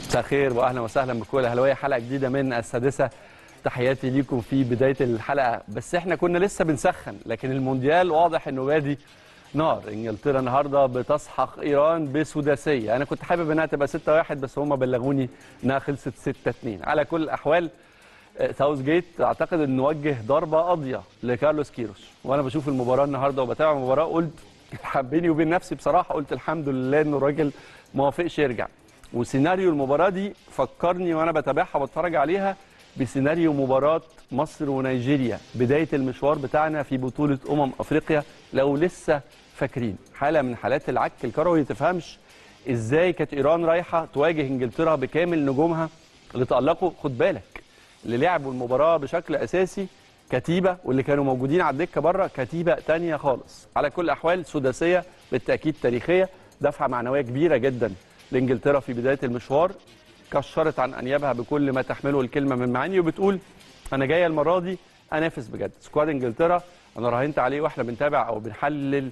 مساء الخير واهلا وسهلا بكل اهلاويه حلقه جديده من السادسه تحياتي ليكم في بدايه الحلقه بس احنا كنا لسه بنسخن لكن المونديال واضح انه بادي نار انجلترا النهارده بتسحق ايران بسداسيه انا كنت حابب انها تبقى 6 1 بس هم بلغوني انها خلصت 6 2 على كل الاحوال ساوث جيت اعتقد انه وجه ضربه قاضيه لكارلوس كيروش وانا بشوف المباراه النهارده وبتابع المباراه قلت بيني وبين نفسي بصراحه قلت الحمد لله انه الراجل ما وافقش يرجع وسيناريو المباراه دي فكرني وانا بتابعها وبتفرج عليها بسيناريو مباراه مصر ونيجيريا بدايه المشوار بتاعنا في بطوله امم افريقيا لو لسه فاكرين حاله من حالات العك الكروي تفهمش ازاي كانت ايران رايحه تواجه انجلترا بكامل نجومها اللي تالقوا خد بالك اللي لعبوا المباراه بشكل اساسي كتيبه واللي كانوا موجودين على الدكه بره كتيبه تانية خالص على كل الاحوال سداسيه بالتاكيد تاريخيه دفعه معنويه كبيره جدا لانجلترا في بدايه المشوار كشرت عن انيابها بكل ما تحمله الكلمه من معاني وبتقول انا جايه المره دي انافس بجد سكواد انجلترا انا راهنت عليه واحنا بنتابع او بنحلل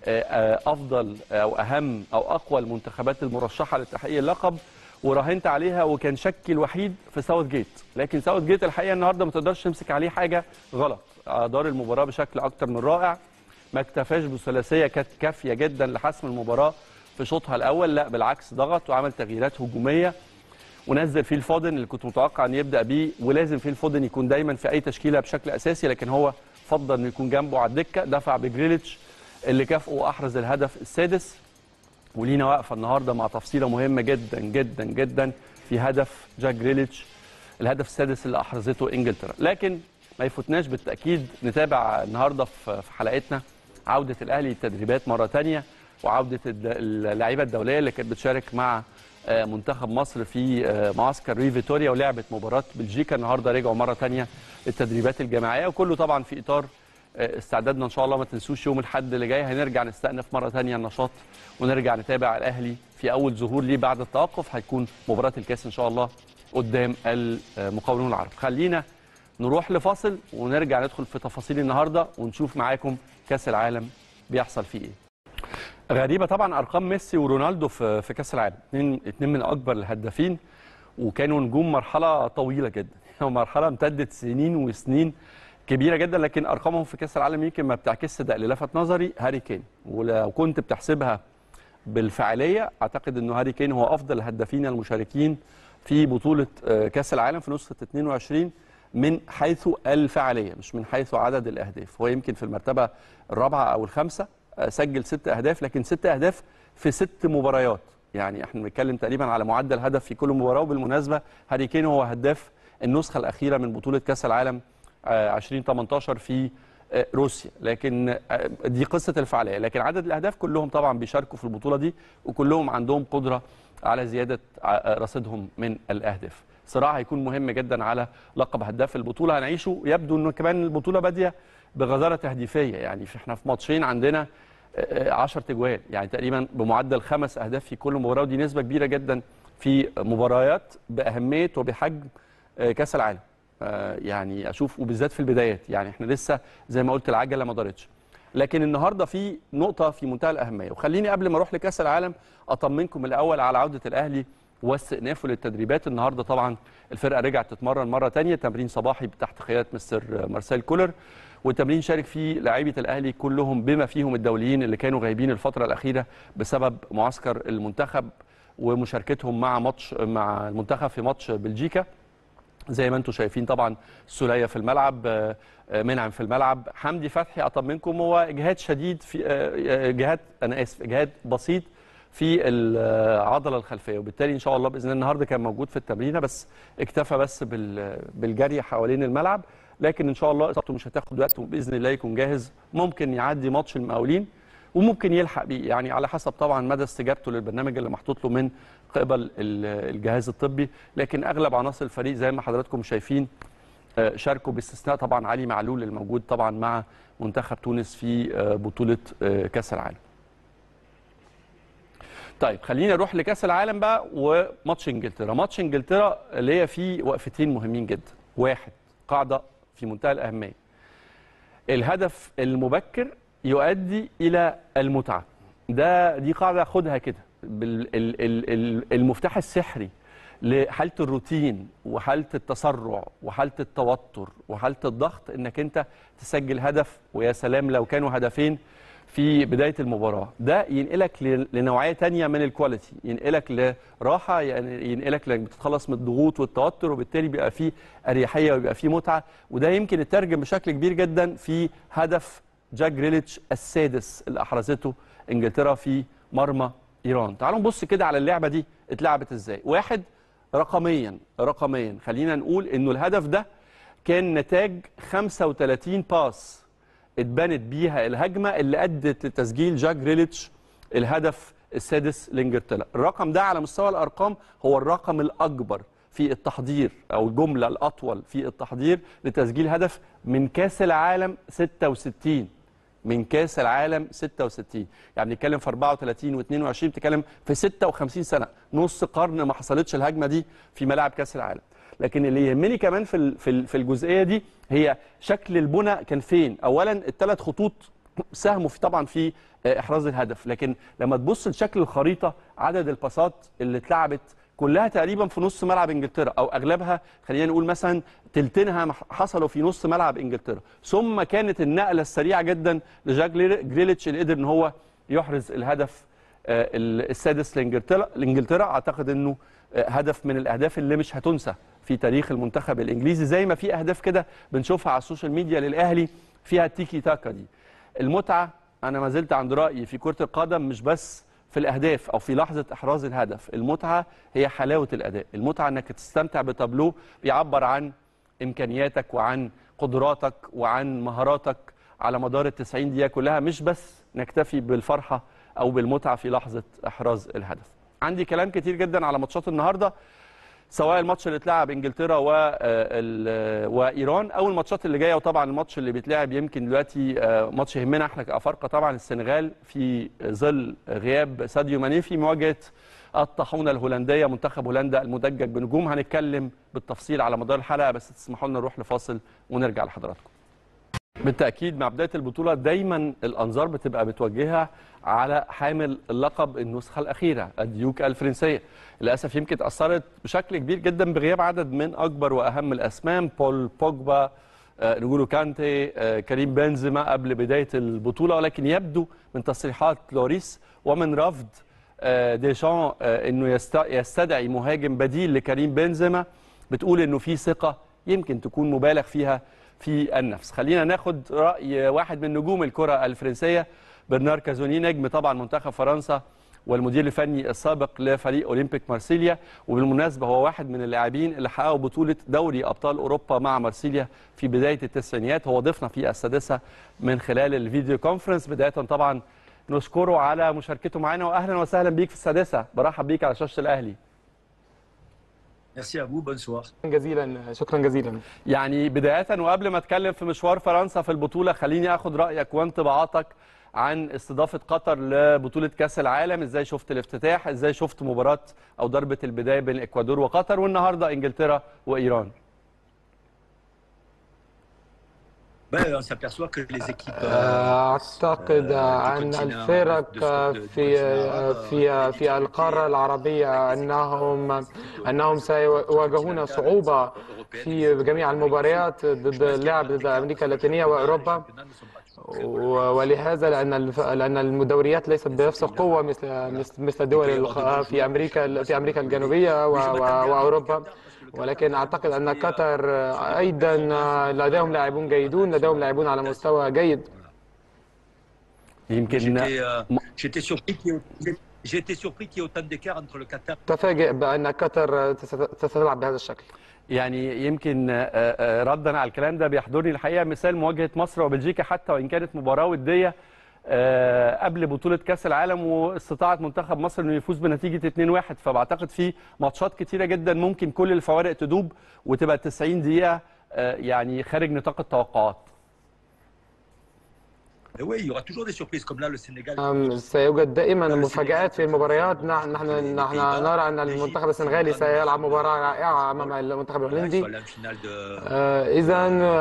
افضل او اهم او اقوى المنتخبات المرشحه لتحقيق اللقب وراهنت عليها وكان شكي الوحيد في ساوث جيت لكن ساوث جيت الحقيقه النهارده ما تقدرش تمسك عليه حاجه غلط ادار المباراه بشكل اكتر من رائع ما اكتفاش بثلاثيه كانت كافيه جدا لحسم المباراه في شوطها الاول لا بالعكس ضغط وعمل تغييرات هجوميه ونزل فيه الفودن اللي كنت متوقع ان يبدا بيه ولازم فيه الفودن يكون دايما في اي تشكيله بشكل اساسي لكن هو فضل انه يكون جنبه على الدكه دفع بجريليتش اللي كافئه واحرز الهدف السادس ولينا واقفه النهارده مع تفصيله مهمه جدا جدا جدا في هدف جاك جريليتش الهدف السادس اللي احرزته انجلترا لكن ما يفوتناش بالتاكيد نتابع النهارده في حلقتنا عوده الاهلي للتدريبات مره ثانيه وعوده اللعيبه الدوليه اللي كانت بتشارك مع منتخب مصر في معسكر ري فيتوريا ولعبت مباراه بلجيكا النهارده رجعوا مره ثانيه التدريبات الجماعيه وكله طبعا في اطار استعدادنا ان شاء الله ما تنسوش يوم الاحد اللي جاي هنرجع نستأنف مره ثانيه النشاط ونرجع نتابع الاهلي في اول ظهور ليه بعد التوقف هيكون مباراه الكاس ان شاء الله قدام المقاولون العرب خلينا نروح لفاصل ونرجع ندخل في تفاصيل النهارده ونشوف معاكم كاس العالم بيحصل فيه ايه غريبه طبعا ارقام ميسي ورونالدو في في كاس العالم اثنين اثنين من اكبر الهدافين وكانوا نجوم مرحله طويله جدا مرحله امتدت سنين وسنين كبيره جدا لكن ارقامهم في كاس العالم يمكن ما بتعكسش ده اللي لفت نظري هاري كين ولو كنت بتحسبها بالفعاليه اعتقد انه هاري كين هو افضل الهدافين المشاركين في بطوله كاس العالم في نسخه 22 من حيث الفعاليه مش من حيث عدد الاهداف هو يمكن في المرتبه الرابعه او الخامسه سجل ست اهداف لكن ست اهداف في ست مباريات يعني احنا بنتكلم تقريبا على معدل هدف في كل مباراه وبالمناسبه هاري كين هو هداف النسخه الاخيره من بطوله كاس العالم 2018 في روسيا لكن دي قصه الفعاليه لكن عدد الاهداف كلهم طبعا بيشاركوا في البطوله دي وكلهم عندهم قدره على زياده رصيدهم من الاهداف صراع هيكون مهم جدا على لقب هداف البطوله هنعيشه يبدو انه كمان البطوله باديه بغزاره تهديفيه يعني احنا في ماتشين عندنا 10 تجوال يعني تقريبا بمعدل خمس اهداف في كل مباراه ودي نسبه كبيره جدا في مباريات باهميه وبحجم كاس العالم يعني اشوف وبالذات في البدايات يعني احنا لسه زي ما قلت العجله ما دارتش لكن النهارده في نقطه في منتهى الاهميه وخليني قبل ما اروح لكاس العالم اطمنكم الاول على عوده الاهلي واستئنافه للتدريبات النهارده طبعا الفرقه رجعت تتمرن مره ثانيه تمرين صباحي تحت قياده مستر مارسيل كولر والتمرين شارك فيه لاعيبه الاهلي كلهم بما فيهم الدوليين اللي كانوا غايبين الفتره الاخيره بسبب معسكر المنتخب ومشاركتهم مع ماتش مع المنتخب في ماتش بلجيكا زي ما انتم شايفين طبعا سوليه في الملعب منعم في الملعب حمدي فتحي اطمنكم هو اجهاد شديد في اجهاد انا اسف اجهاد بسيط في العضله الخلفيه وبالتالي ان شاء الله باذن الله النهارده كان موجود في التمرينه بس اكتفى بس بالجري حوالين الملعب لكن ان شاء الله اصابته مش هتاخد وقت وباذن الله يكون جاهز ممكن يعدي ماتش المقاولين وممكن يلحق بيه يعني على حسب طبعا مدى استجابته للبرنامج اللي محطوط له من قبل الجهاز الطبي لكن اغلب عناصر الفريق زي ما حضراتكم شايفين شاركوا باستثناء طبعا علي معلول الموجود طبعا مع منتخب تونس في بطوله كاس العالم. طيب خلينا نروح لكاس العالم بقى وماتش انجلترا، ماتش انجلترا اللي هي فيه وقفتين مهمين جدا، واحد قاعده في منتهى الاهميه. الهدف المبكر يؤدي الى المتعه. ده دي قاعده خدها كده المفتاح السحري لحاله الروتين وحاله التسرع وحاله التوتر وحاله الضغط انك انت تسجل هدف ويا سلام لو كانوا هدفين في بدايه المباراه ده ينقلك ل- لنوعيه تانية من الكواليتي ينقلك لراحه يعني ينقلك لانك بتتخلص من الضغوط والتوتر وبالتالي بيبقى فيه اريحيه وبيبقى فيه متعه وده يمكن يترجم بشكل كبير جدا في هدف جاك جريليتش السادس اللي احرزته انجلترا في مرمى ايران تعالوا نبص كده على اللعبه دي اتلعبت ازاي واحد رقميا رقميا خلينا نقول انه الهدف ده كان نتاج 35 باس اتبنت بيها الهجمه اللي ادت لتسجيل جاك جريليتش الهدف السادس لانجلترا الرقم ده على مستوى الارقام هو الرقم الاكبر في التحضير او الجمله الاطول في التحضير لتسجيل هدف من كاس العالم 66 من كاس العالم 66 يعني بنتكلم في 34 و22 بتتكلم في 56 سنه نص قرن ما حصلتش الهجمه دي في ملاعب كاس العالم لكن اللي يهمني كمان في ال- في ال- في الجزئيه دي هي شكل البنى كان فين اولا الثلاث خطوط ساهموا في طبعا في آه، احراز الهدف لكن لما تبص لشكل الخريطه عدد الباسات اللي اتلعبت كلها تقريبا في نص ملعب انجلترا او اغلبها خلينا نقول مثلا تلتينها مح- حصلوا في نص ملعب انجلترا ثم كانت النقله السريعه جدا لجاك جري- جريليتش اللي قدر ان هو يحرز الهدف آه، ال- السادس لانجلترا لانجلترا اعتقد انه آه، هدف من الاهداف اللي مش هتنسى في تاريخ المنتخب الانجليزي زي ما في اهداف كده بنشوفها على السوشيال ميديا للاهلي فيها التيكي تاكا دي المتعه انا ما زلت عند رايي في كره القدم مش بس في الاهداف او في لحظه احراز الهدف المتعه هي حلاوه الاداء المتعه انك تستمتع بتابلو بيعبر عن امكانياتك وعن قدراتك وعن مهاراتك على مدار ال 90 دقيقه كلها مش بس نكتفي بالفرحه او بالمتعه في لحظه احراز الهدف عندي كلام كتير جدا على ماتشات النهارده سواء الماتش اللي اتلعب انجلترا و آه، ال- وايران او الماتشات اللي جايه وطبعا الماتش اللي بيتلعب يمكن دلوقتي آه، ماتش يهمنا احنا كافارقه طبعا السنغال في ظل غياب ساديو ماني في مواجهه الطاحونه الهولنديه منتخب هولندا المدجج بنجوم هنتكلم بالتفصيل على مدار الحلقه بس تسمحوا لنا نروح لفاصل ونرجع لحضراتكم بالتاكيد مع بدايه البطوله دايما الانظار بتبقى متوجهه على حامل اللقب النسخه الاخيره الديوك الفرنسيه للاسف يمكن اتاثرت بشكل كبير جدا بغياب عدد من اكبر واهم الاسماء بول بوجبا آه، نجولو كانتي آه، كريم بنزيما قبل بدايه البطوله ولكن يبدو من تصريحات لوريس ومن رفض آه، ديشان آه، انه يست- يستدعي مهاجم بديل لكريم بنزيما بتقول انه في ثقه يمكن تكون مبالغ فيها في النفس خلينا ناخد راي واحد من نجوم الكره الفرنسيه برنار كازوني نجم طبعا منتخب فرنسا والمدير الفني السابق لفريق اولمبيك مارسيليا وبالمناسبه هو واحد من اللاعبين اللي حققوا بطوله دوري ابطال اوروبا مع مارسيليا في بدايه التسعينيات هو ضيفنا في السادسه من خلال الفيديو كونفرنس بدايه طبعا نشكره على مشاركته معنا واهلا وسهلا بيك في السادسه برحب بيك على شاشه الاهلي Merci à vous, bonne soirée. جزيلا شكرا جزيلا يعني بداية وقبل ما اتكلم في مشوار فرنسا في البطولة خليني اخد رأيك وانطباعاتك عن استضافة قطر لبطولة كأس العالم ازاي شفت الافتتاح ازاي شفت مباراة او ضربة البداية بين الاكوادور وقطر والنهاردة انجلترا وايران Ben, on s'aperçoit que les équipes. أعتقد أن الفرق في في في القارة العربية أنهم أنهم سيواجهون صعوبة في جميع المباريات ضد اللعب ضد أمريكا اللاتينية وأوروبا ولهذا لأن الف- لأن الدوريات ليست بنفس القوة مثل مثل مثل الدول الأخرى في أمريكا في أمريكا الجنوبية و- و- وأوروبا ولكن أعتقد أن قطر أيضا لديهم لاعبون جيدون لديهم لاعبون على مستوى جيد يمكن J'étais euh, j'étais surpris qu'il y ait- j'ai- j'ai été surpris qu'il y ait autant d'écart entre le Qatar. تفاجئ بأن قطر ست- ستلعب بهذا الشكل يعني يمكن آه، آه، ردا على الكلام ده بيحضرني الحقيقه مثال مواجهه مصر وبلجيكا حتى وان كانت مباراه وديه آه، قبل بطوله كاس العالم واستطاعت منتخب مصر انه يفوز بنتيجه 2-1 فبعتقد في ماتشات كتيره جدا ممكن كل الفوارق تدوب وتبقى 90 دقيقه آه، يعني خارج نطاق التوقعات Et oui, il y aura toujours des surprises comme là le Sénégal. أم، سيوجد دائما مفاجآت في المباريات نحن نحن نحن نرى أن المنتخب السنغالي سيلعب مباراة رائعة أمام المنتخب Voilà, ils الهولندي sont allés en finale de. إذا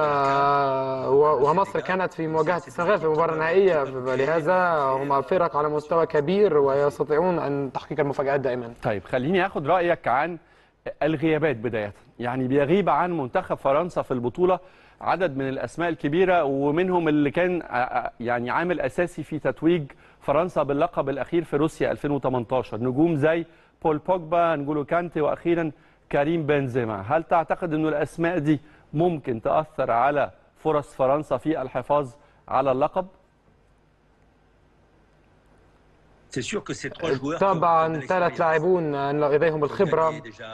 ومصر كانت في مواجهة السنغال في المباراة النهائية لهذا هما فرق على مستوى كبير ويستطيعون أن تحقيق المفاجآت دائما طيب خليني اخد رايك عن الغيابات بدايه يعني بيغيب عن منتخب فرنسا في البطوله عدد من الاسماء الكبيره ومنهم اللي كان ع- يعني عامل اساسي في تتويج فرنسا باللقب الاخير في روسيا 2018 نجوم زي بول بوجبا نجولو كانتي واخيرا كريم بنزيما هل تعتقد انه الاسماء دي ممكن تاثر على فرص فرنسا في الحفاظ على اللقب C'est sûr que ces trois joueurs طبعا ثلاث لاعبون لديهم الخبرة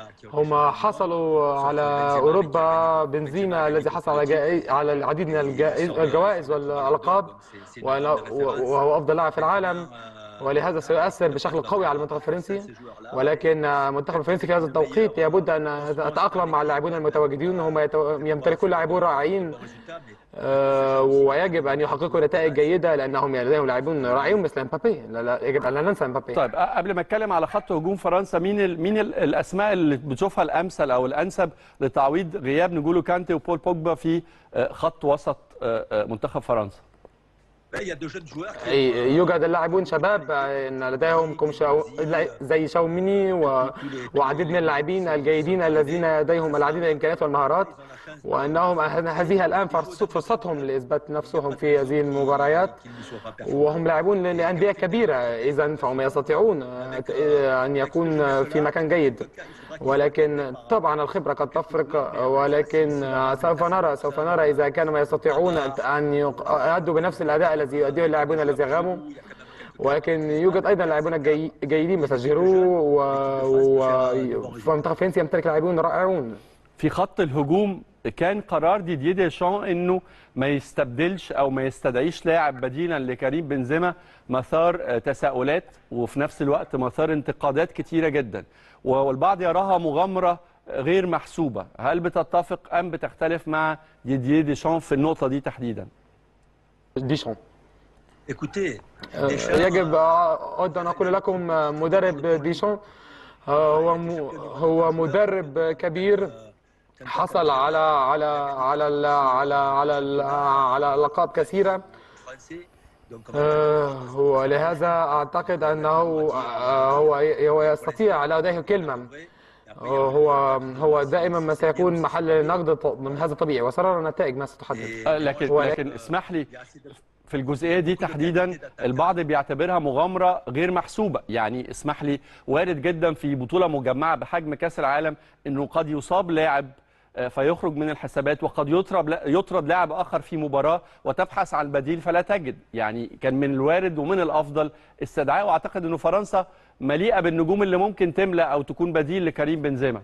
هم حصلوا على أوروبا بنزيما الذي حصل على جائز على العديد من الجائز الجوائز والألقاب وأنا- وهو أفضل لاعب في العالم ولهذا سيؤثر بشكل قوي على المنتخب الفرنسي ولكن المنتخب الفرنسي في هذا التوقيت لابد أن يتأقلم مع اللاعبون المتواجدين هم يتو- يمتلكون لاعبون رائعين آه، ويجب أن يحققوا نتائج جيدة لأنهم لديهم لاعبون رائعون مثل مبابي لا لا يجب أن لا ننسى مبابي طيب أ- قبل ما اتكلم على خط هجوم فرنسا مين ال... مين ال... الاسماء اللي بتشوفها الامثل او الانسب لتعويض غياب نجولو كانتي وبول بوجبا في آه، خط وسط آه، آه، منتخب فرنسا Il y a de jeunes joueurs qui أي- يوجد اللاعبون شباب إن لديهم كم شاو... لا- زي شاوميني و... وعديد من اللاعبين الجيدين الذين لديهم العديد من الامكانيات والمهارات وانهم هذه الان فرص- فرصتهم لاثبات نفسهم في هذه المباريات qui ne sont pas performants. وهم لاعبون لانديه كبيره اذا فهم يستطيعون ان يكون في مكان جيد ولكن طبعا الخبره قد تفرق ولكن سوف نرى سوف نرى اذا كانوا يستطيعون ان يؤدوا بنفس الاداء الذي يؤديه اللاعبون الذين غابوا ولكن يوجد ايضا لاعبون جي- جيدين مثل جيرو و... و... فمنتخب فرنسا يمتلك لاعبون رائعون في خط الهجوم كان قرار ديدييه ديشان انه ما يستبدلش او ما يستدعيش لاعب بديلا لكريم بنزيما مثار آه، تساؤلات وفي نفس الوقت مثار انتقادات كتيره جدا والبعض يراها مغامره غير محسوبه هل بتتفق ام بتختلف مع ديدييه ديشان في النقطه دي تحديدا ديشون Écoutez, آه، Deschamps, يجب أود أن أقول لكم آه، مدرب ديشون آه، هو م- هو مدرب كبير حصل على على على ال- على على ال- على ألقاب كثيرة français, donc آه، ولهذا أعتقد أنه آه، هو هو يستطيع لديه كلمة هو هو دائما ما سيكون محل نقد ط- من هذا طبيعي وسنرى النتائج ما ستحدث آه، لكن ولكن- لكن اسمح لي il y a assez de في الجزئيه دي تحديدا البعض بيعتبرها مغامره غير محسوبه يعني اسمح لي وارد جدا في بطوله مجمعه بحجم كاس العالم انه قد يصاب لاعب آه، فيخرج من الحسابات وقد يطرد يطرد لاعب اخر في مباراه وتبحث عن بديل فلا تجد يعني كان من الوارد ومن الافضل استدعاء واعتقد انه فرنسا مليئه بالنجوم اللي ممكن تملا او تكون بديل لكريم بنزيما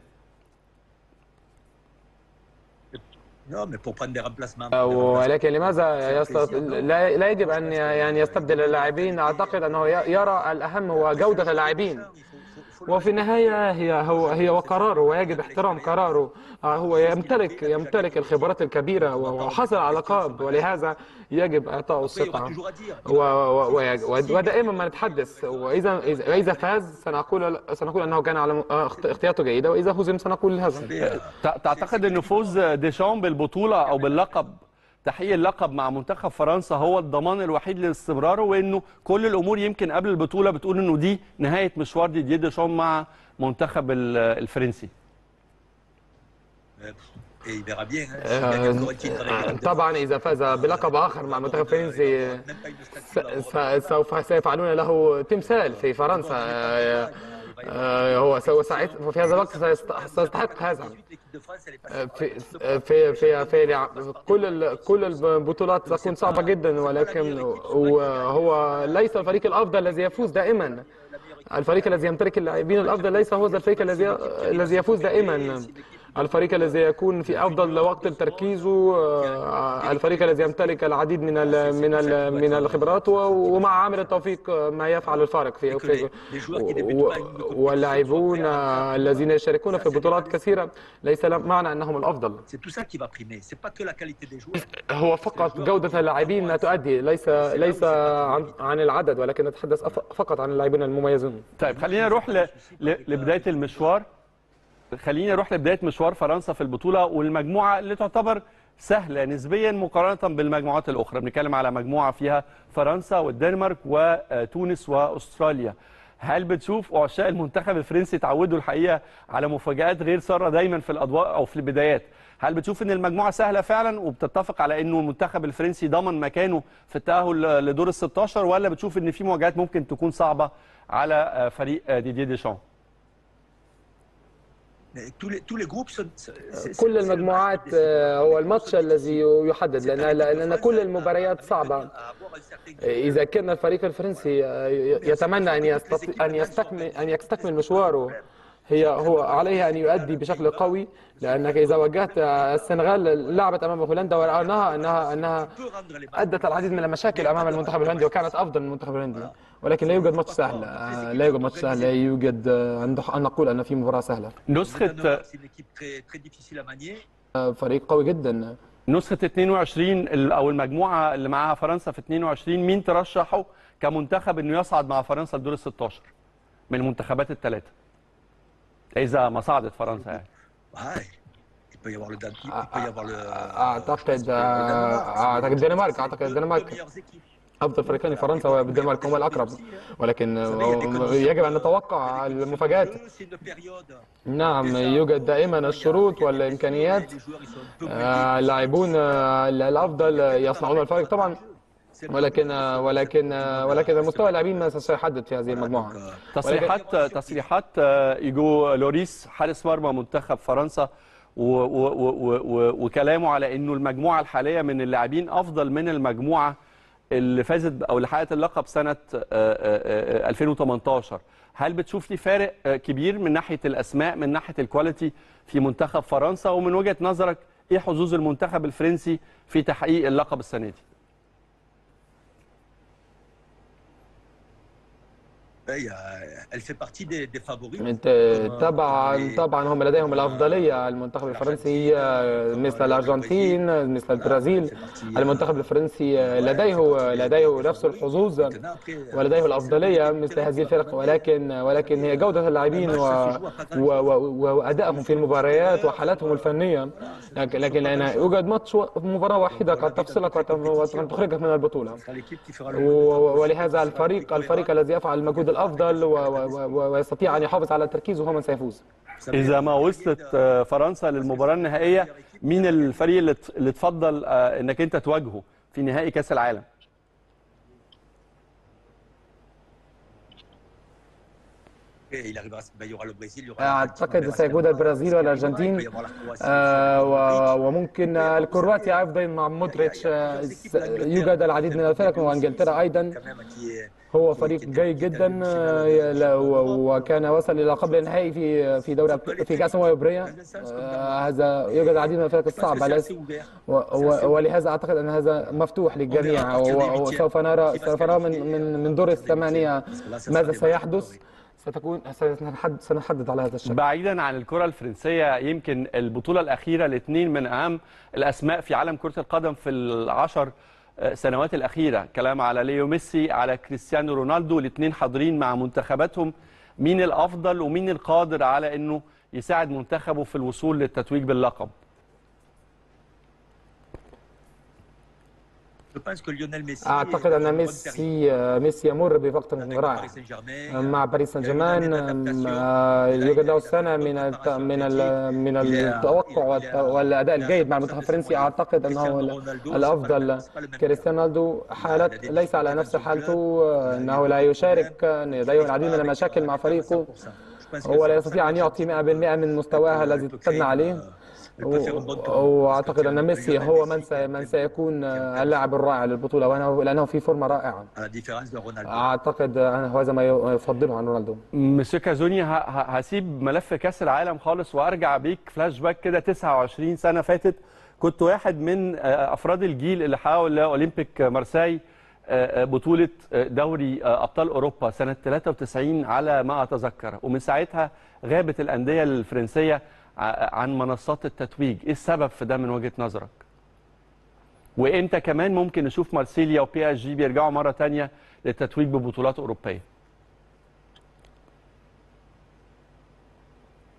Non, mais pour prendre des remplacements. ولكن لماذا يست... لا... لا يجب ان يعني يستبدل اللاعبين اعتقد انه ي- يرى الاهم هو جوده اللاعبين وفي النهايه هي هو هي وقراره ويجب احترام قراره آه، هو يمتلك يمتلك الخبرات الكبيره وحصل على لقب ولهذا يجب اعطائه Après, il y aura الثقه toujours à dire. و... و... و... ودائما ما نتحدث واذا اذا إذا فاز سنقول سنقول انه كان على آه، اخت- اختياراته جيده واذا هزم سنقول هذا تع- تعتقد ان فوز ديشام بالبطوله او باللقب تحقيق اللقب مع منتخب فرنسا هو الضمان الوحيد لاستمراره وانه كل الامور يمكن قبل البطوله بتقول انه دي نهايه مشوار ديديه ديشام مع منتخب ال- الفرنسي Euh, Et il verra bien. hein, s'il gagne encore un titre avec آه، l'équipe de طبعا اذا فاز بلقب اخر مع المنتخب الفرنسي France, même pas une س- statue là, س- سوف سيفعلون له تمثال في فرنسا آه، آه، هو سوف ساعت وفي هذا الوقت سيست- سيستحق هذا l'équipe de France, elle est آه، passée في في في في لع- كل ال- كل البطولات تكون صعبة جدا ولكن وهو ليس الفريق الافضل الذي يفوز دائما الفريق الذي يمتلك اللاعبين الافضل ليس هو ذا الفريق الذي الذي يفوز دائما الفريق الذي يكون في افضل وقت تركيزه آه، الفريق الذي يمتلك العديد من ال من ال من الخبرات و- ومع عامل التوفيق آه، ما يفعل الفارق في في و- واللاعبون آه، الذين يشاركون في بطولات كثيره ليس له معنى انهم الافضل C'est tout ça qui va primer. C'est pas que la qualité des joueurs. هو فقط جودة اللاعبين لا تؤدي ليس ليس عن, عن العدد ولكن نتحدث أف- فقط عن اللاعبين المميزون طيب خلينا نروح ل... ل... لبدايه المشوار خلينا نروح لبدايه مشوار فرنسا في البطوله والمجموعه اللي تعتبر سهله نسبيا مقارنه بالمجموعات الاخرى بنتكلم على مجموعه فيها فرنسا والدنمارك وتونس واستراليا هل بتشوف عشاق المنتخب الفرنسي تعودوا الحقيقه على مفاجات غير ساره دايما في الاضواء او في البدايات هل بتشوف ان المجموعه سهله فعلا وبتتفق على انه المنتخب الفرنسي ضمن مكانه في التاهل لدور ال 16 ولا بتشوف ان في مواجهات ممكن تكون صعبه على فريق ديدي ديشان كل المجموعات هو الماتش الذي يحدد لان لان كل المباريات صعبه اذا كان الفريق الفرنسي يتمنى ان يستطيع ان يستكمل ان يستكمل مشواره هي هو عليه ان يؤدي بشكل قوي لانك اذا واجهت السنغال لعبت امام هولندا ورأيناها انها انها ادت العديد من المشاكل امام المنتخب الهولندي وكانت افضل من المنتخب الهولندي ولكن لا يوجد ماتش سهل لا يوجد ماتش سهل لا يوجد ان نقول ان في مباراه سهله نسخه فريق قوي جدا نسخه 22 او المجموعه اللي معاها فرنسا في 22 مين ترشحه كمنتخب انه يصعد مع فرنسا لدور ال 16 من المنتخبات الثلاثه اذا ما صعدت فرنسا يعني اعتقد اعتقد الدنمارك اعتقد الدنمارك افضل فريقين فرنسا والدنمارك هما الاقرب ولكن يجب ان نتوقع المفاجات نعم يوجد دائما الشروط والامكانيات اللاعبون الافضل يصنعون الفرق طبعا ولكن ولكن ولكن مستوى اللاعبين سيحدد في هذه المجموعه تصريحات تصريحات ايجو لوريس حارس مرمى منتخب فرنسا وكلامه على انه المجموعه الحاليه من اللاعبين افضل من المجموعه اللي فازت او اللي حققت اللقب سنه 2018 هل بتشوف في فارق كبير من ناحيه الاسماء من ناحيه الكواليتي في منتخب فرنسا ومن وجهه نظرك ايه حظوظ المنتخب الفرنسي في تحقيق اللقب السنه دي طبعا طبعا هم لديهم الافضليه المنتخب الفرنسي مثل الارجنتين مثل البرازيل المنتخب الفرنسي لديه لديه نفس الحظوظ ولديه الافضليه مثل هذه الفرق ولكن ولكن هي جوده اللاعبين وادائهم في المباريات وحالاتهم الفنيه لكن لان يوجد ماتش مباراه واحده قد تفصلك وقد تخرجك من البطوله ولهذا الفريق الفريق الذي يفعل المجهود الافضل ويستطيع ان يحافظ على تركيزه هو من سيفوز اذا ما وصلت فرنسا للمباراه النهائيه مين الفريق اللي تفضل انك انت تواجهه في نهائي كاس العالم اعتقد سيكون البرازيل والارجنتين آه وممكن الكرواتيا ايضا مع مودريتش يوجد العديد من الفرق وانجلترا ايضا هو فريق جيد جدا وكان وصل الى قبل النهائي في في دوري في كاس افريقيا هذا يوجد العديد من الفرق الصعبه ولهذا اعتقد ان هذا مفتوح للجميع وسوف نرى سوف نرى من من من دور الثمانيه ماذا سيحدث ستكون سنحدد سنحدد على هذا الشكل بعيدا عن الكره الفرنسيه يمكن البطوله الاخيره الاثنين من اهم الاسماء في عالم كره القدم في العشر سنوات الاخيره كلام على ليو ميسي على كريستيانو رونالدو الاثنين حاضرين مع منتخباتهم مين الافضل ومين القادر على انه يساعد منتخبه في الوصول للتتويج باللقب اعتقد ان ميسي ميسي يمر بوقت رائع مع باريس سان جيرمان يوجد له سنه من من من التوقع والاداء الجيد مع المنتخب الفرنسي اعتقد انه الافضل كريستيانو رونالدو حالة ليس على نفس حالته انه لا يشارك لديه العديد من المشاكل مع فريقه هو لا يستطيع ان يعطي 100% من مستواه الذي اعتدنا عليه واعتقد ان ميسي هو من من سيكون اللاعب الرائع للبطوله وأنا لانه في فورمه رائعه اعتقد هذا ما يفضله عن رونالدو مسيو كازوني هسيب ملف كاس العالم خالص وارجع بيك فلاش باك كده 29 سنه فاتت كنت واحد من افراد الجيل اللي حاول اولمبيك مارساي بطوله دوري ابطال اوروبا سنه 93 على ما اتذكر ومن ساعتها غابت الانديه الفرنسيه عن منصات التتويج ايه السبب في ده من وجهه نظرك وامتى كمان ممكن نشوف مارسيليا وبي اس جي بيرجعوا مره ثانيه للتتويج ببطولات اوروبيه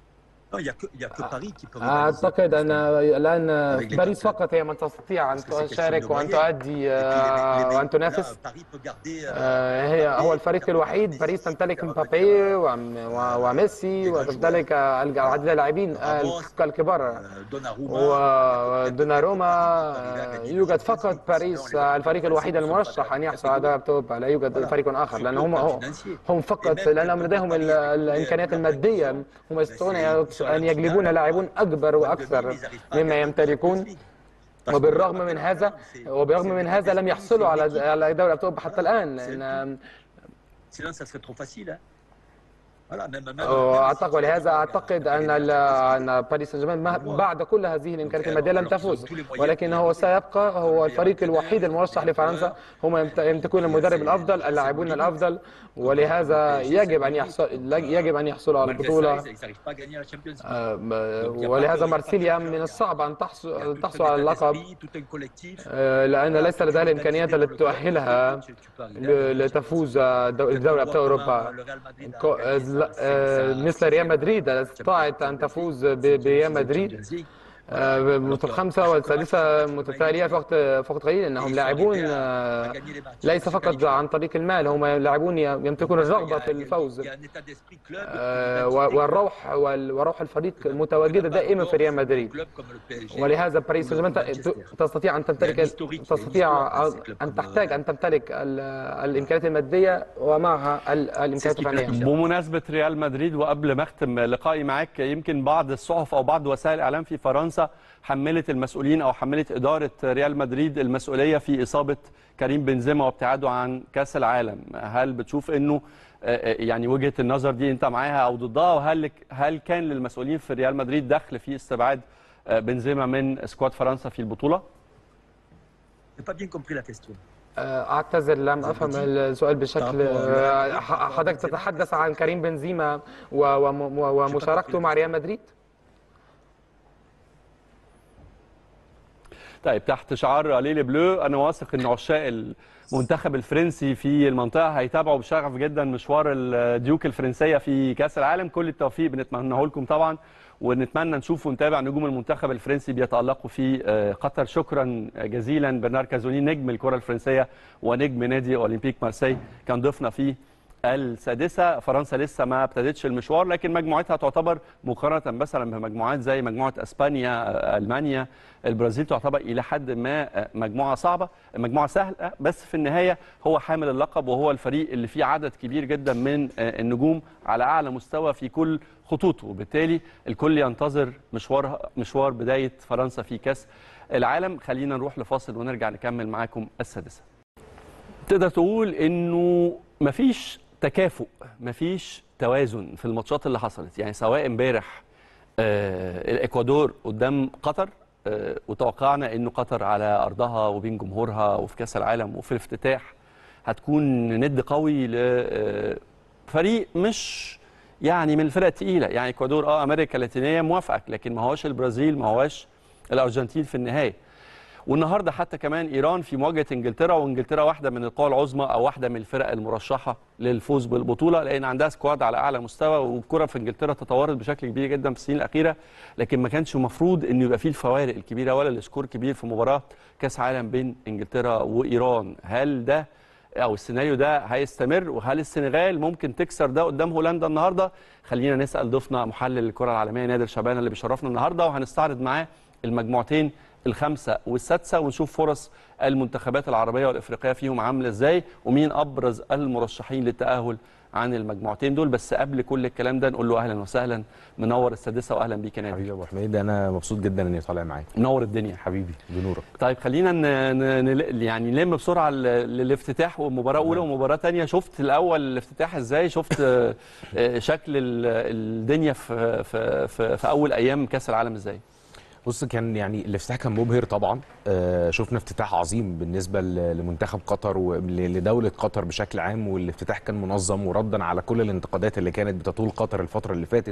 Non, il n'y a, que- il y a que Paris qui peut rivaliser. أعتقد أن الآن باريس فقط هي من تستطيع أن Parce que c'est question تشارك de وأن moyens. تؤدي Et puis les- les- les- آه، وأن là, تنافس Paris peut garder, euh, آه، هي هو الفريق الوحيد باريس تمتلك مبابي وم- و- وميسي وتمتلك العديد من اللاعبين الك- الكبار euh, Donnarumma, ودوناروما آه، يوجد فقط باريس آه، الفريق الوحيد المرشح ان يحصل على دوري ابطال لا يوجد فريق اخر لان هم هم فقط لانهم لديهم ال- الامكانيات الماديه هم يستطيعون ان يجلبون لاعبون اكبر واكثر مما يمتلكون وبالرغم من هذا وبالرغم من هذا لم يحصلوا على على دوري ابطال حتى الان لان Sinon, ça serait trop facile. hein. Voilà, même, même, واعتقد ولهذا اعتقد ان ال- ان باريس سان جيرمان مه- بعد كل هذه الامكانيات الماديه لم تفوز ولكن هو سيبقى هو الفريق الوحيد المرشح لفرنسا هم يمت- يمتلكون المدرب الافضل اللاعبون الافضل ولهذا يجب ان يحصل يجب ان يحصلوا على malgré ça, البطوله ils n'arrivent pas à gagner la Champions League. آه، م- ولهذا مارسيليا من الصعب ان تحصل تحصل على اللقب Tout un collectif. آه، لان ليس لديها الامكانيات التي تؤهلها ل- لتفوز دو- بدوري ابطال اوروبا كو- آه، لا، آه، مثل ريال مدريد استطاعت ان تفوز ب- بريال مدريد آه، الخامسة والسادسة متتالية فقط فقط قليل انهم لاعبون آه، ليس فقط عن طريق المال هم لاعبون يمتلكون الرغبة في الفوز آه، و- والروح وال- وروح الفريق متواجدة دائما في ريال مدريد ولهذا باريس سان جيرمان ت- تستطيع ان تمتلك تستطيع ان تحتاج ان تمتلك ال- الامكانيات الماديه ومعها ال- الامكانيات الفنيه بمناسبة ريال مدريد وقبل ما اختم لقائي معاك يمكن بعض الصحف او بعض وسائل الاعلام في فرنسا حملت المسؤولين او حملت ادارة ريال مدريد المسؤولية في اصابة كريم بنزيما وابتعاده عن كاس العالم هل بتشوف انه آه، آه، يعني وجهة النظر دي انت معاها او ضدها وهل هل كان للمسؤولين في ريال مدريد دخل في استبعاد آه، بنزيما من سكواد فرنسا في البطولة؟ J'ai pas bien compris la question. آه، اعتذر لم افهم السؤال بشكل آه، ح- حضرتك تتحدث عن كريم بنزيما و- وم- و- ومشاركته مع ريال مدريد طيب تحت شعار ليلي بلو انا واثق ان عشاق المنتخب الفرنسي في المنطقه هيتابعوا بشغف جدا مشوار الديوك الفرنسيه في كاس العالم كل التوفيق بنتمناه لكم طبعا ونتمنى نشوف ونتابع نجوم المنتخب الفرنسي بيتالقوا في آه، قطر شكرا جزيلا برنار كازوني نجم الكره الفرنسيه ونجم نادي اولمبيك مارسي كان ضيفنا في السادسه فرنسا لسه ما ابتدتش المشوار لكن مجموعتها تعتبر مقارنه مثلا بمجموعات زي مجموعه اسبانيا آه، المانيا البرازيل تعتبر الى حد ما آه، مجموعه صعبه مجموعه سهله بس في النهايه هو حامل اللقب وهو الفريق اللي فيه عدد كبير جدا من آه، النجوم على اعلى مستوى في كل خطوطه وبالتالي الكل ينتظر مشوار مشوار بدايه فرنسا في كاس العالم خلينا نروح لفاصل ونرجع نكمل معاكم السادسه تقدر تقول انه مفيش تكافؤ مفيش توازن في الماتشات اللي حصلت يعني سواء امبارح آه الاكوادور قدام قطر آه وتوقعنا انه قطر على ارضها وبين جمهورها وفي كاس العالم وفي الافتتاح هتكون ند قوي لفريق مش يعني من الفرق الثقيله يعني اكوادور اه امريكا اللاتينيه موافقك لكن ما هواش البرازيل ما هواش الارجنتين في النهايه والنهارده حتى كمان ايران في مواجهه انجلترا وانجلترا واحده من القوى العظمى او واحده من الفرق المرشحه للفوز بالبطوله لان عندها سكواد على اعلى مستوى والكره في انجلترا تطورت بشكل كبير جدا في السنين الاخيره لكن ما كانش المفروض انه يبقى فيه الفوارق الكبيره ولا السكور كبير في مباراه كاس عالم بين انجلترا وايران هل ده او السيناريو ده هيستمر وهل السنغال ممكن تكسر ده قدام هولندا النهارده خلينا نسال ضيفنا محلل الكره العالميه نادر شعبان اللي بيشرفنا النهارده وهنستعرض معاه المجموعتين الخامسه والسادسه ونشوف فرص المنتخبات العربيه والافريقيه فيهم عامله ازاي ومين ابرز المرشحين للتاهل عن المجموعتين دول بس قبل كل الكلام ده نقول له اهلا وسهلا منور السادسه واهلا بيك يا نادر حبيبي يا ابو حميد انا مبسوط جدا اني طالع معاك منور الدنيا حبيبي بنورك طيب خلينا ن... ن... ن... يعني نلم بسرعه ال- الافتتاح ومباراه اولى ومباراه ثانيه شفت الاول الافتتاح ازاي شفت آه، آه، شكل ال- الدنيا في في في, في اول ايام كاس العالم ازاي بص كان يعني الافتتاح كان مبهر طبعا آه شفنا افتتاح عظيم بالنسبه ل- لمنتخب قطر ولدوله قطر بشكل عام والافتتاح كان منظم وردا على كل الانتقادات اللي كانت بتطول قطر الفتره اللي فاتت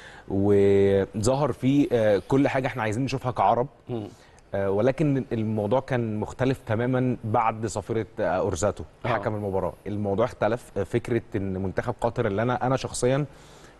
وظهر فيه آه كل حاجه احنا عايزين نشوفها كعرب آه، ولكن الموضوع كان مختلف تماما بعد صافره آه، اورزاتو آه. حكم المباراه الموضوع اختلف آه، فكره ان منتخب قطر اللي انا انا شخصيا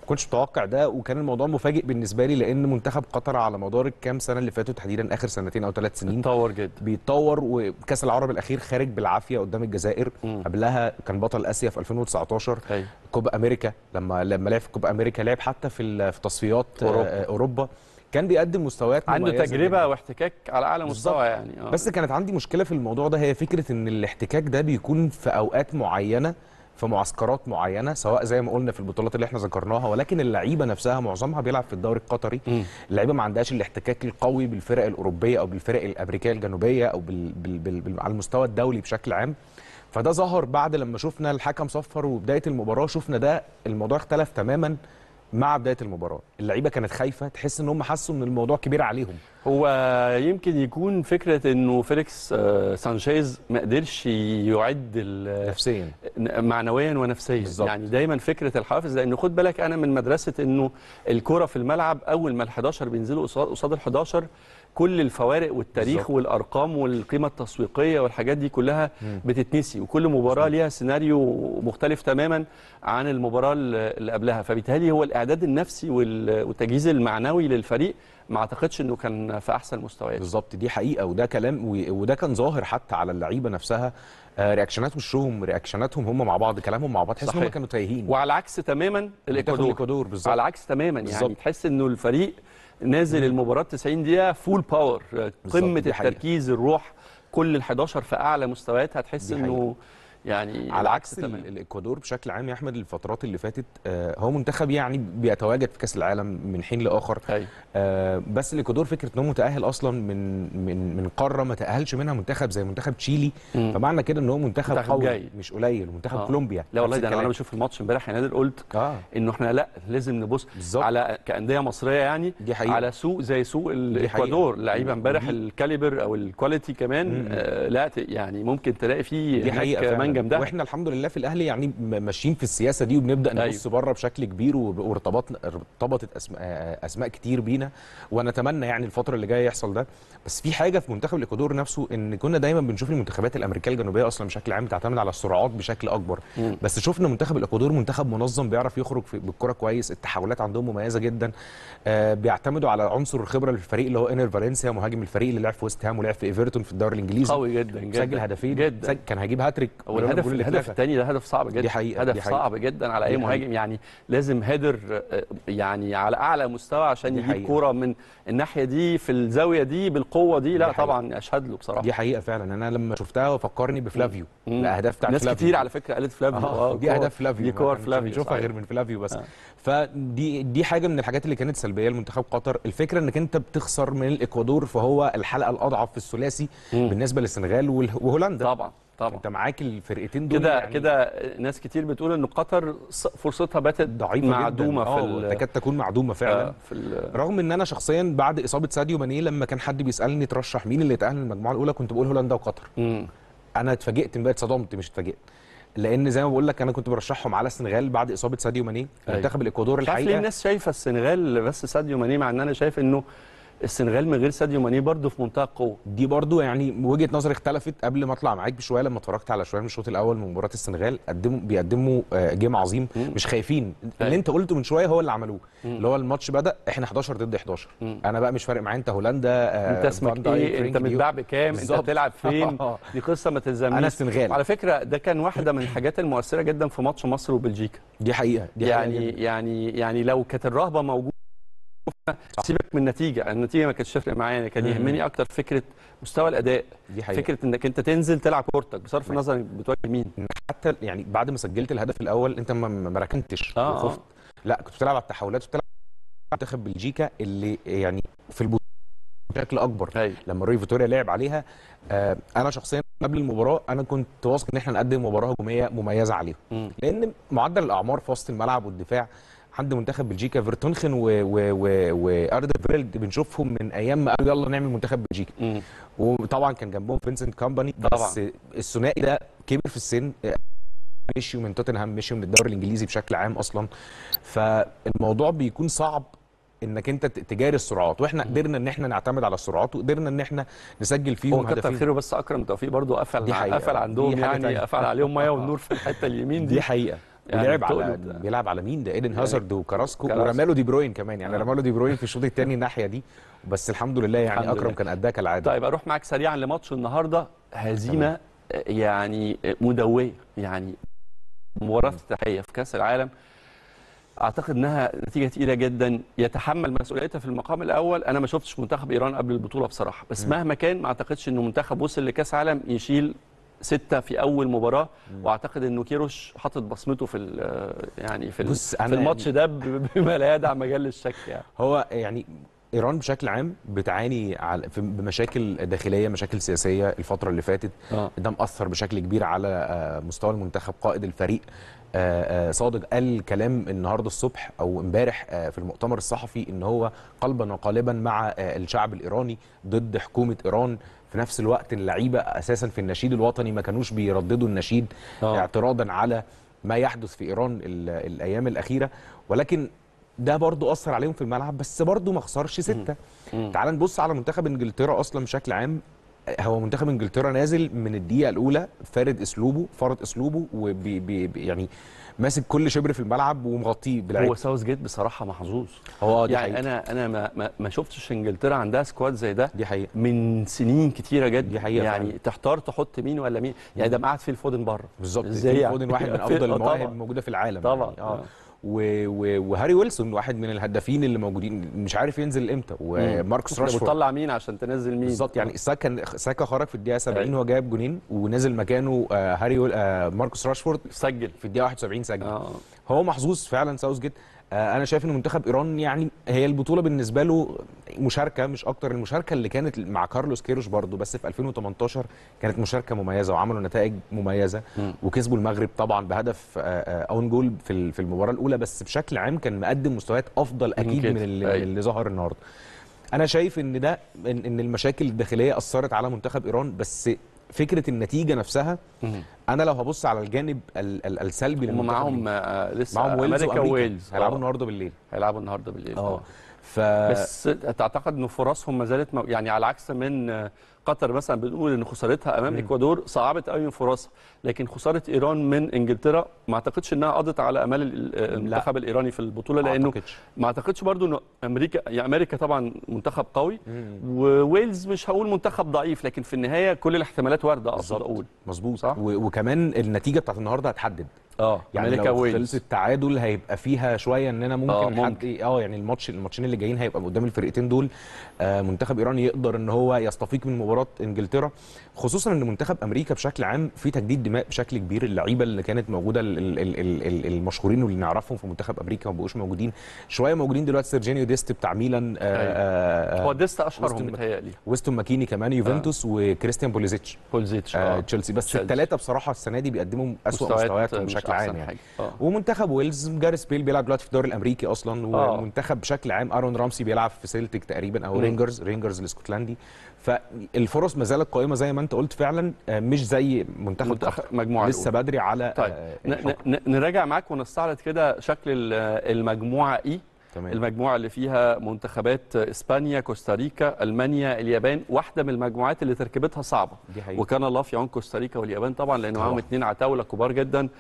ما كنتش متوقع ده وكان الموضوع مفاجئ بالنسبه لي لان منتخب قطر على مدار الكام سنه اللي فاتوا تحديدا اخر سنتين او ثلاث سنين اتطور جدا بيتطور وكاس العرب الاخير خارج بالعافيه قدام الجزائر مم. قبلها كان بطل اسيا في 2019 أيوة. كوبا امريكا لما لما لعب في كوبا امريكا لعب حتى في ال- في تصفيات أوروبا. آه، اوروبا كان بيقدم مستويات عنده مميزة تجربه جداً. واحتكاك على اعلى بالظبط. مستوى يعني آه. بس كانت عندي مشكله في الموضوع ده هي فكره ان الاحتكاك ده بيكون في اوقات معينه في معسكرات معينه سواء زي ما قلنا في البطولات اللي احنا ذكرناها ولكن اللعيبه نفسها معظمها بيلعب في الدوري القطري مم. اللعيبه ما عندهاش الاحتكاك القوي بالفرق الاوروبيه او بالفرق الامريكيه الجنوبيه او بال بال بال بال على المستوى الدولي بشكل عام فده ظهر بعد لما شفنا الحكم صفر وبدايه المباراه شفنا ده الموضوع اختلف تماما مع بدايه المباراه اللعيبه كانت خايفه تحس ان هم حسوا ان الموضوع كبير عليهم هو يمكن يكون فكره انه فيليكس آه، سانشيز ما قدرش يعد ال- نفسيا معنويا ونفسيا بالظبط. يعني دايما فكره الحافز لانه خد بالك انا من مدرسه انه الكره في الملعب اول ما ال11 بينزلوا قصاد قصاد ال11 كل الفوارق والتاريخ بالظبط. والارقام والقيمه التسويقيه والحاجات دي كلها بتتنسي وكل مباراه ليها سيناريو مختلف تماما عن المباراه اللي قبلها فبالتالي هو الاعداد النفسي وال- والتجهيز المعنوي للفريق ما اعتقدش انه كان في احسن مستويات بالظبط دي حقيقه وده كلام و- وده كان ظاهر حتى على اللعيبه نفسها آه، رياكشنات وشهم رياكشناتهم هم مع بعض كلامهم مع بعض تحس ان هم صحيح. كانوا تايهين وعلى عكس تماما منتخب الاكوادور الاكوادور بالظبط على عكس تماما يعني بالظبط. تحس انه الفريق نازل المباراه 90 دقيقه فول باور قمه دي حقيقة. التركيز الروح كل ال11 في اعلى مستوياتها تحس دي انه يعني على عكس تماما ال- الاكوادور بشكل عام يا احمد الفترات اللي فاتت آه، هو منتخب يعني بيتواجد في كاس العالم من حين لاخر أيوة. آه، بس الاكوادور فكره ان هو متاهل اصلا من من من قاره ما تاهلش منها منتخب زي منتخب تشيلي مم. فمعنى كده ان هو منتخب, منتخب قوي جيد. مش قليل منتخب آه. كولومبيا لا والله نفس ده انا وانا الكلام. بشوف الماتش امبارح يا نادر قلت اه انه احنا لا لازم نبص بالظبط. على كانديه مصريه يعني دي حقيقة. على سوق زي سوق حقيقة. الاكوادور اللعيبه امبارح ودي- الكاليبر او الكواليتي كمان مم. آه لا ت- يعني ممكن تلاقي فيه دي هناك حقيقه منجم فعلا ده واحنا الحمد لله في الاهلي يعني م- ماشيين في السياسه دي وبنبدا نبص أيوة. بره بشكل كبير وب- وارتبطنا ارتبطت اسماء اسماء كتير بينا ونتمنى يعني الفتره اللي جايه يحصل ده بس في حاجه في منتخب الاكوادور نفسه ان كنا دايما بنشوف المنتخبات الامريكيه الجنوبيه اصلا بشكل عام بتعتمد على السرعات بشكل اكبر مم. بس شفنا منتخب الاكوادور منتخب منظم بيعرف يخرج في- بالكره كويس التحولات عندهم مميزه جدا آه بيعتمدوا على عنصر الخبره اللي في الفريق اللي هو انر فالنسيا مهاجم الفريق اللي لعب في ويست هام ولعب في ايفرتون في الدوري الانجليزي قوي جدا جدا سجل هدفين جدا سجل كان هيجيب هاتريك هو ولولا الهدف الجول اللي الهدف اتلغى. الثاني ده هدف صعب جدا دي حقيقة، هدف دي حقيقة. صعب جدا على دي اي حقيقة. مهاجم يعني لازم هيدر آه، يعني على اعلى مستوى عشان دي يجيب حقيقة. كوره من الناحيه دي في الزاويه دي بالقوه دي لا دي حقيقة. طبعا اشهد له بصراحه دي حقيقه فعلا انا لما شفتها فكرني بفلافيو مم. الاهداف بتاعت ناس فلافيو كتير على فكره قالت فلافيو اه دي كور- اهداف فلافيو دي ما كور كانش فلافيو بنشوفها صحيح. غير من فلافيو بس آه. فدي دي حاجه من الحاجات اللي كانت سلبيه لمنتخب قطر الفكره انك انت بتخسر من الاكوادور فهو الحلقه الاضعف في الثلاثي مم. بالنسبه للسنغال وال- وهولندا طبعا طبعا انت معاك الفرقتين دول كده يعني كده ناس كتير بتقول ان قطر ص- فرصتها باتت ضعيفه معدومه جدا في اه ال- تكاد تكون معدومه فعلا آه، في ال- رغم ان انا شخصيا بعد اصابه ساديو ماني لما كان حد بيسالني ترشح مين اللي يتاهل للمجموعه الاولى كنت بقول هولندا وقطر مم. انا اتفاجئت بقى اتصدمت مش اتفاجئت لان زي ما بقول لك انا كنت برشحهم على السنغال بعد اصابه ساديو ماني أيوة. منتخب الاكوادور مش عارف ليه الحقيقه الناس شايفه السنغال بس ساديو ماني مع ان انا شايف انه السنغال من غير ساديو ماني برضه في منتهى القوه دي برضو يعني وجهه نظري اختلفت قبل ما اطلع معاك بشويه لما اتفرجت على شويه من الشوط الاول من مباراه السنغال قدموا بيقدموا آه، جيم عظيم مم. مش خايفين أيوة. اللي انت قلته من شويه هو اللي عملوه مم. اللي هو الماتش بدا احنا 11 ضد 11 مم. انا بقى مش فارق معايا انت هولندا آه، انت اسمك فان دايك، ايه انت فرينكي ديو. متباع بكام انت بالظبط. بتلعب فين آه. دي قصه ما تلزمنيش انا السنغال على فكره ده كان واحده من الحاجات المؤثره جدا في ماتش مصر وبلجيكا دي حقيقه دي حقيقة يعني جداً. يعني يعني لو كانت الرهبه موجوده سيبك من النتيجه النتيجه ما كانتش تفرق معايا أنا كان مم. يهمني اكتر فكره مستوى الاداء دي حقيقه فكره انك انت تنزل تلعب كورتك بصرف النظر إنك بتواجه مين حتى يعني بعد ما سجلت الهدف الاول انت ما ما ركنتش آه، وخفت لا كنت بتلعب على التحولات وبتلعب على منتخب بلجيكا اللي يعني في البطوله بشكل اكبر ايوه لما روي فيتوريا لعب عليها آه انا شخصيا قبل المباراه انا كنت واثق ان احنا نقدم مباراه هجوميه مميزه عليهم مم. لان معدل الاعمار في وسط الملعب والدفاع عند منتخب بلجيكا فيرتونخن و و و واردا فيلد بنشوفهم من ايام ما قالوا يلا نعمل منتخب بلجيكا مم. وطبعا كان جنبهم فينسنت كامباني بس طبعاً. الثنائي ده كبر في السن مشيوا من توتنهام مشيوا من الدوري الانجليزي بشكل عام اصلا فالموضوع بيكون صعب انك انت ت- تجاري السرعات واحنا قدرنا ان احنا نعتمد على السرعات وقدرنا ان احنا نسجل هو فيهم كتر هدفين خيره بس اكرم توفيق برضه قفل دي حقيقة. قفل عندهم دي حاجة يعني تانية. قفل عليهم ميه والنور في الحته اليمين دي دي حقيقه يعني ولعب على تقلب ده. بيلعب على مين ده ايدن يعني هازارد وكراسكو كراسكو. ورماله دي بروين كمان يعني آه. رماله دي بروين في الشوط الثاني الناحيه دي بس الحمد لله يعني الحمد اكرم لله. كان اداها كالعاده طيب اروح معاك سريعا لماتش النهارده هزيمه آه، يعني آه، مدويه يعني مباراه افتتاحيه في كاس العالم اعتقد انها نتيجه تقيله جدا يتحمل مسؤوليتها في المقام الاول انا ما شفتش منتخب ايران قبل البطوله بصراحه بس مهما كان ما اعتقدش انه منتخب وصل لكاس عالم يشيل ستة في أول مباراة وأعتقد إنه كيروش حاطط بصمته في ال- يعني في, ال- بص، في أنا الماتش ده ب- بما لا يدع مجال للشك يعني هو يعني ايران بشكل عام بتعاني على في- بمشاكل داخليه مشاكل سياسيه الفتره اللي فاتت آه. ده مأثر بشكل كبير على آه، مستوى المنتخب قائد الفريق آه، آه، صادق قال كلام النهارده الصبح او امبارح آه، في المؤتمر الصحفي ان هو قلبا وقالبا مع آه، الشعب الايراني ضد حكومه ايران في نفس الوقت اللعيبه اساسا في النشيد الوطني ما كانوش بيرددوا النشيد آه. اعتراضا على ما يحدث في ايران ال- الايام الاخيره ولكن ده برضو اثر عليهم في الملعب بس برضو ما خسرش سته مم. تعال نبص على منتخب انجلترا اصلا بشكل عام هو منتخب انجلترا نازل من الدقيقه الاولى فارد اسلوبه فرض اسلوبه وبي بي بي- يعني ماسك كل شبر في الملعب ومغطيه هو بلعيبه ساوث جيت بصراحة محظوظ هو دي يعني حقيقة. انا انا ما ما, ما شفتش انجلترا عندها سكواد زي ده دي حقيقه من سنين كتيره جدا دي حقيقة يعني فعلا. تحتار تحط مين ولا مين يعني ده قعد في الفودن بره بالظبط ازاي فيل يعني؟ فودن واحد من في- افضل آه المواهب طبعاً. الموجوده في العالم طبعا يعني. اه و و وهاري ويلسون واحد من الهدافين اللي موجودين مش عارف ينزل امتى وماركوس راشفورد بتطلع مين عشان تنزل مين بالظبط يعني ساكا ساكا خرج في الدقيقه 70 أيوة. وهو جايب جونين ونزل مكانه آه هاري ويل آه ماركوس راشفورد سجل في الدقيقه 71 سجل اه هو محظوظ فعلا ساوث جيت آه انا شايف ان منتخب ايران يعني هي البطوله بالنسبه له مشاركه مش اكتر المشاركه اللي كانت مع كارلوس كيروش برضو بس في 2018 كانت مشاركه مميزه وعملوا نتائج مميزه مم. وكسبوا المغرب طبعا بهدف اون جول في ال- في المباراه الاولى بس بشكل عام كان مقدم مستويات افضل اكيد كده. من اللي, أيوة. اللي ظهر النهارده انا شايف ان ده ان إن المشاكل الداخليه اثرت على منتخب ايران بس فكره النتيجه نفسها مم. انا لو هبص على الجانب ال ال السلبي هم للمنتخب معاهم آه لسه معاهم ويلز امريكا وامريكا وويلز هيلعبوا آه. النهارده بالليل هيلعبوا النهارده بالليل اه ف بس تعتقد انه فرصهم ما زالت مو... يعني على عكس من آه، قطر مثلا بنقول ان خسارتها امام اكوادور صعبت قوي من فرصها لكن خساره ايران من انجلترا ما اعتقدش انها قضت على امال ال- المنتخب الايراني في البطوله ما لانه أعتقدش. ما اعتقدش برضو انه امريكا يعني امريكا طبعا منتخب قوي وويلز مش هقول منتخب ضعيف لكن في النهايه كل الاحتمالات وارده اقصد بالظبط. اقول مظبوط صح؟ و- وكمان النتيجه بتاعت النهارده هتحدد اه يعني امريكا لو ويلز خلص التعادل هيبقى فيها شويه اننا ممكن, آه، حد ممكن. إيه، اه يعني الماتش الماتشين اللي جايين هيبقى قدام الفرقتين دول آه منتخب ايران يقدر ان هو يستفيق من مباراه انجلترا خصوصا ان منتخب امريكا بشكل عام في تجديد دماء بشكل كبير اللعيبه اللي كانت موجوده ال- ال- ال- ال- ال- المشهورين واللي نعرفهم في منتخب امريكا ما بقوش موجودين شويه موجودين دلوقتي سيرجينيو ديست بتاع ميلان آه آه هو آه ديستا اشهرهم وسط- متهيألي ويستون ماكيني كمان يوفنتوس وكريستيان بوليزيتش بولزيتش آه اه تشيلسي بس تشيلسي. الثلاثه بصراحه السنه دي بيقدموا اسوء مستويات مستوياتهم مش بشكل أحسن عام يعني حاجة. اه ومنتخب ويلز جاريس بيل بيلعب دلوقتي في الدوري الامريكي اصلا آه. ومنتخب بشكل عام ارون رامسي بيلعب في سيلتيك تقريبا او مم. رينجرز رينجرز الاسكتلندي فالفرص ما زالت قائمه زي ما انت قلت فعلا آه، مش زي منتخب منتخب قطر مجموعه لسه الأولى. بدري على طيب آه، ن- الحكم. ن- نراجع معاك ونستعرض كده شكل ال- المجموعه اي تمام المجموعه اللي فيها منتخبات اسبانيا كوستاريكا المانيا اليابان واحده من المجموعات اللي تركيبتها صعبه دي حقيقة. وكان الله في عون كوستاريكا واليابان طبعا لان معاهم طبعاً. اثنين عتاوله كبار جدا آه،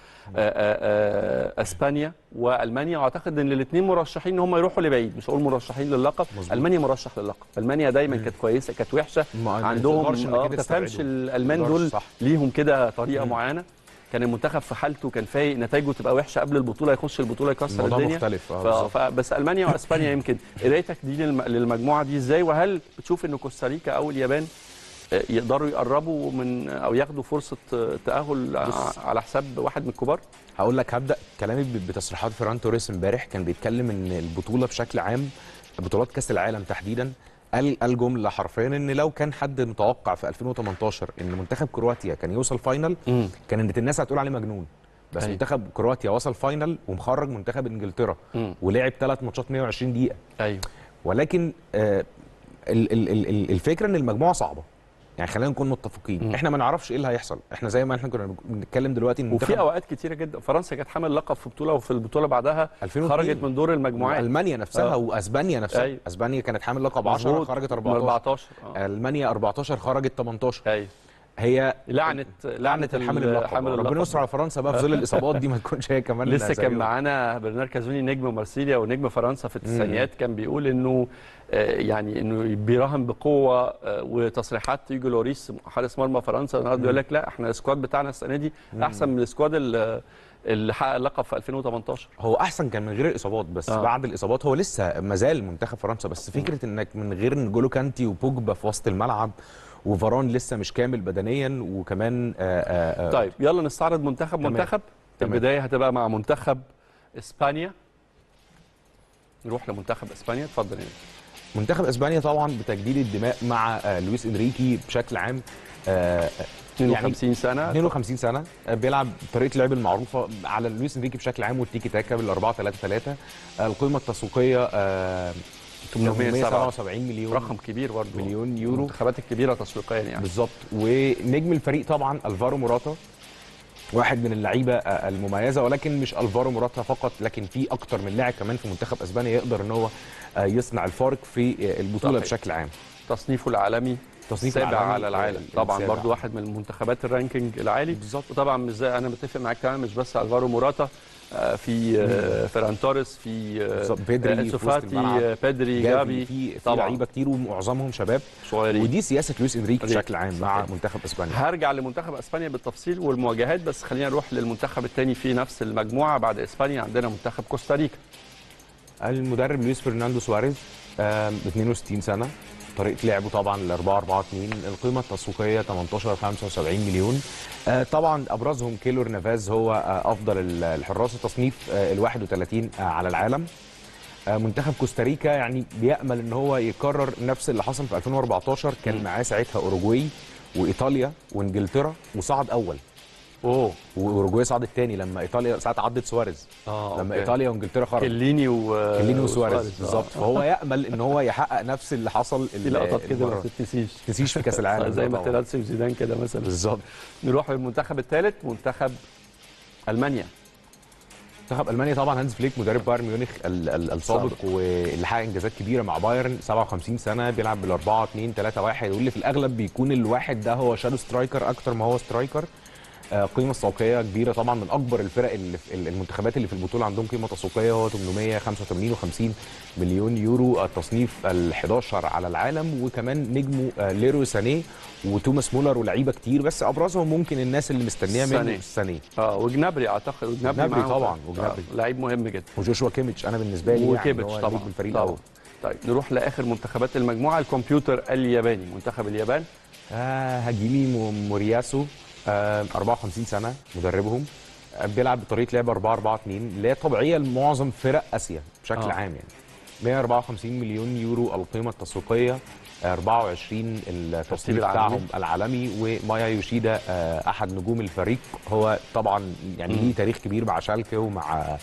آه، آه، اسبانيا والمانيا واعتقد ان الاثنين مرشحين ان هم يروحوا لبعيد مش هقول مرشحين للقب مظبوط. المانيا مرشح للقب المانيا دايما كانت كويسه كانت وحشه ما- ما عندهم تقدرش إنك آه، أنت ما تفهمش تستبعدهم. الالمان تقدرش، دول صح. ليهم كده طريقه معينه كان المنتخب في حالته كان فايق نتائجه تبقى وحشه قبل البطوله يخش البطوله يكسر الموضوع الدنيا مختلف آه، ف... بالظبط. ف... بس المانيا واسبانيا يمكن قرايتك دي للم... للمجموعه دي ازاي وهل بتشوف ان كوستاريكا او اليابان آه، يقدروا يقربوا من او ياخدوا فرصه آه، تاهل ع- على حساب واحد من الكبار؟ هقول لك هبدا كلامي ب- بتصريحات فيران توريس امبارح كان بيتكلم ان البطوله بشكل عام بطولات كاس العالم تحديدا قال قال جمله حرفيا ان لو كان حد متوقع في 2018 ان منتخب كرواتيا كان يوصل فاينل مم. كانت الناس هتقول عليه مجنون بس أيوة. منتخب كرواتيا وصل فاينل ومخرج منتخب انجلترا مم. ولعب ثلاث ماتشات 120 دقيقه ايوه ولكن آه ال- ال- ال- ال- الفكره ان المجموعه صعبه يعني خلينا نكون متفقين مم. احنا ما نعرفش ايه اللي هيحصل احنا زي ما احنا كنا بنتكلم دلوقتي ان وفي منتخب اوقات كتيره جدا فرنسا كانت حامل لقب في بطوله وفي البطوله بعدها 2002. خرجت من دور المجموعات المانيا نفسها آه. واسبانيا نفسها أيوة. اسبانيا كانت حامل لقب 10 مظبوط. خرجت من 14 14 آه. المانيا 14 خرجت 18 ايوه هي لعنه لعنه الحامل اللقب حامل ربنا اللقب. يستر على فرنسا بقى في ظل الاصابات دي ما تكونش هي كمان لسه كان سريعة. معانا برنار كازوني نجم مارسيليا ونجم فرنسا في التسعينيات كان بيقول انه آه، يعني انه بيراهن بقوه آه، وتصريحات تيجو لوريس حارس مرمى فرنسا النهارده يقول لك لا احنا السكواد بتاعنا السنه دي احسن من السكواد اللي اللي حقق اللقب في 2018 هو احسن كان من غير الاصابات بس آه. آه. بعد الاصابات هو لسه ما زال منتخب فرنسا بس فكره انك من غير نجولو كانتي وبوجبا في وسط الملعب وفاران لسه مش كامل بدنيا وكمان آه آه آه طيب يلا نستعرض منتخب تمام. منتخب تمام. البدايه هتبقى مع منتخب اسبانيا نروح لمنتخب اسبانيا اتفضل يعني. منتخب اسبانيا طبعا بتجديد الدماء مع آه لويس انريكي بشكل عام آه 52 سنه 52 سنه آه، بيلعب طريقه اللعب المعروفه على لويس انريكي بشكل عام والتيكي تاكا بال 4 3 3 القيمه التسويقيه آه 877 مليون رقم كبير برضه مليون يورو. المنتخبات الكبيره تسويقيا يعني بالظبط ونجم الفريق طبعا الفارو موراتا واحد من اللعيبه آه، المميزه ولكن مش الفارو موراتا فقط لكن في اكتر من لاعب كمان في منتخب اسبانيا يقدر ان هو آه، يصنع الفارق في آه، البطوله صحيح. بشكل عام تصنيفه العالمي تصنيف السابع العالمي على العالم السابع. طبعا برضو واحد من المنتخبات الرانكينج العالي بالظبط. وطبعا مش زي انا متفق معاك تمام مش بس الفارو موراتا آه، في آه، فيران توريس في آه، بالظبط. بيدري آه، في وسط سوفاتي الملعب. آه، بيدري جافي في في طبعا لعيبه كتير ومعظمهم شباب صغيرين ودي سياسه لويس انريكي صحيح. بشكل عام مع صحيح. منتخب اسبانيا هرجع لمنتخب اسبانيا بالتفصيل والمواجهات بس خلينا نروح للمنتخب الثاني في نفس المجموعه بعد اسبانيا عندنا منتخب كوستاريكا المدرب لويس فرناندو سواريز آم، 62 سنه طريقه لعبه طبعا ال 4 4 2 القيمه التسويقيه 18 75 مليون آه، طبعا ابرزهم كيلور نافاز هو آه، افضل ال- الحراس التصنيف ال 31 آه، على العالم آه، منتخب كوستاريكا يعني بيامل ان هو يكرر نفس اللي حصل في 2014 كان معاه ساعتها اوروجواي وايطاليا وانجلترا وصعد اول اوه واوروجواي صعد الثاني لما ايطاليا ساعتها عدت سواريز اه لما أوكي. ايطاليا وانجلترا خرجوا كليني و كليني وسواريز وسواريز، بالظبط آه. فهو يامل ان هو يحقق نفس اللي حصل في لقطات كده ما تتنسيش تنسيش في كاس العالم زي ده ما طبعاً. تيراتسي وزيدان كده مثلا بالظبط نروح للمنتخب الثالث منتخب المانيا منتخب المانيا طبعا هانز فليك مدرب بايرن ميونخ ال- ال- السابق واللي حقق انجازات كبيره مع بايرن 57 سنه بيلعب بال 4 2 3 1 واللي في الاغلب بيكون الواحد ده هو شادو سترايكر اكتر ما هو سترايكر آه، قيمه تسويقيه كبيره طبعا من اكبر الفرق اللي في المنتخبات اللي في البطوله عندهم قيمه تسويقيه هو 885 و50 مليون يورو التصنيف ال 11 على العالم وكمان نجمه آه، ليرو سانيه وتوماس مولر ولاعيبه كتير بس ابرزهم ممكن الناس اللي مستنيه سانيه. منه سانيه اه وجنابري اعتقد وجنابري جنابري معاهم. طبعاً، آه، وجنابري. لعيب مهم جدا وجوشوا كيميتش انا بالنسبه لي وكيبتش يعني هو طبعا نجم الفريق طبعاً. الاول طيب نروح لاخر منتخبات المجموعه الكمبيوتر الياباني منتخب اليابان آه هاجيمي مو- مورياسو آه 54 سنه مدربهم آه بيلعب بطريقه لعب 4 4 2 اللي هي طبيعيه لمعظم فرق اسيا بشكل آه. آه. عام يعني 154 مليون يورو القيمه التسويقيه آه، 24 التصنيف العالمي. بتاعهم العالمي ومايا يوشيدا آه، احد نجوم الفريق هو طبعا يعني مم. ليه تاريخ كبير مع شالكه ومع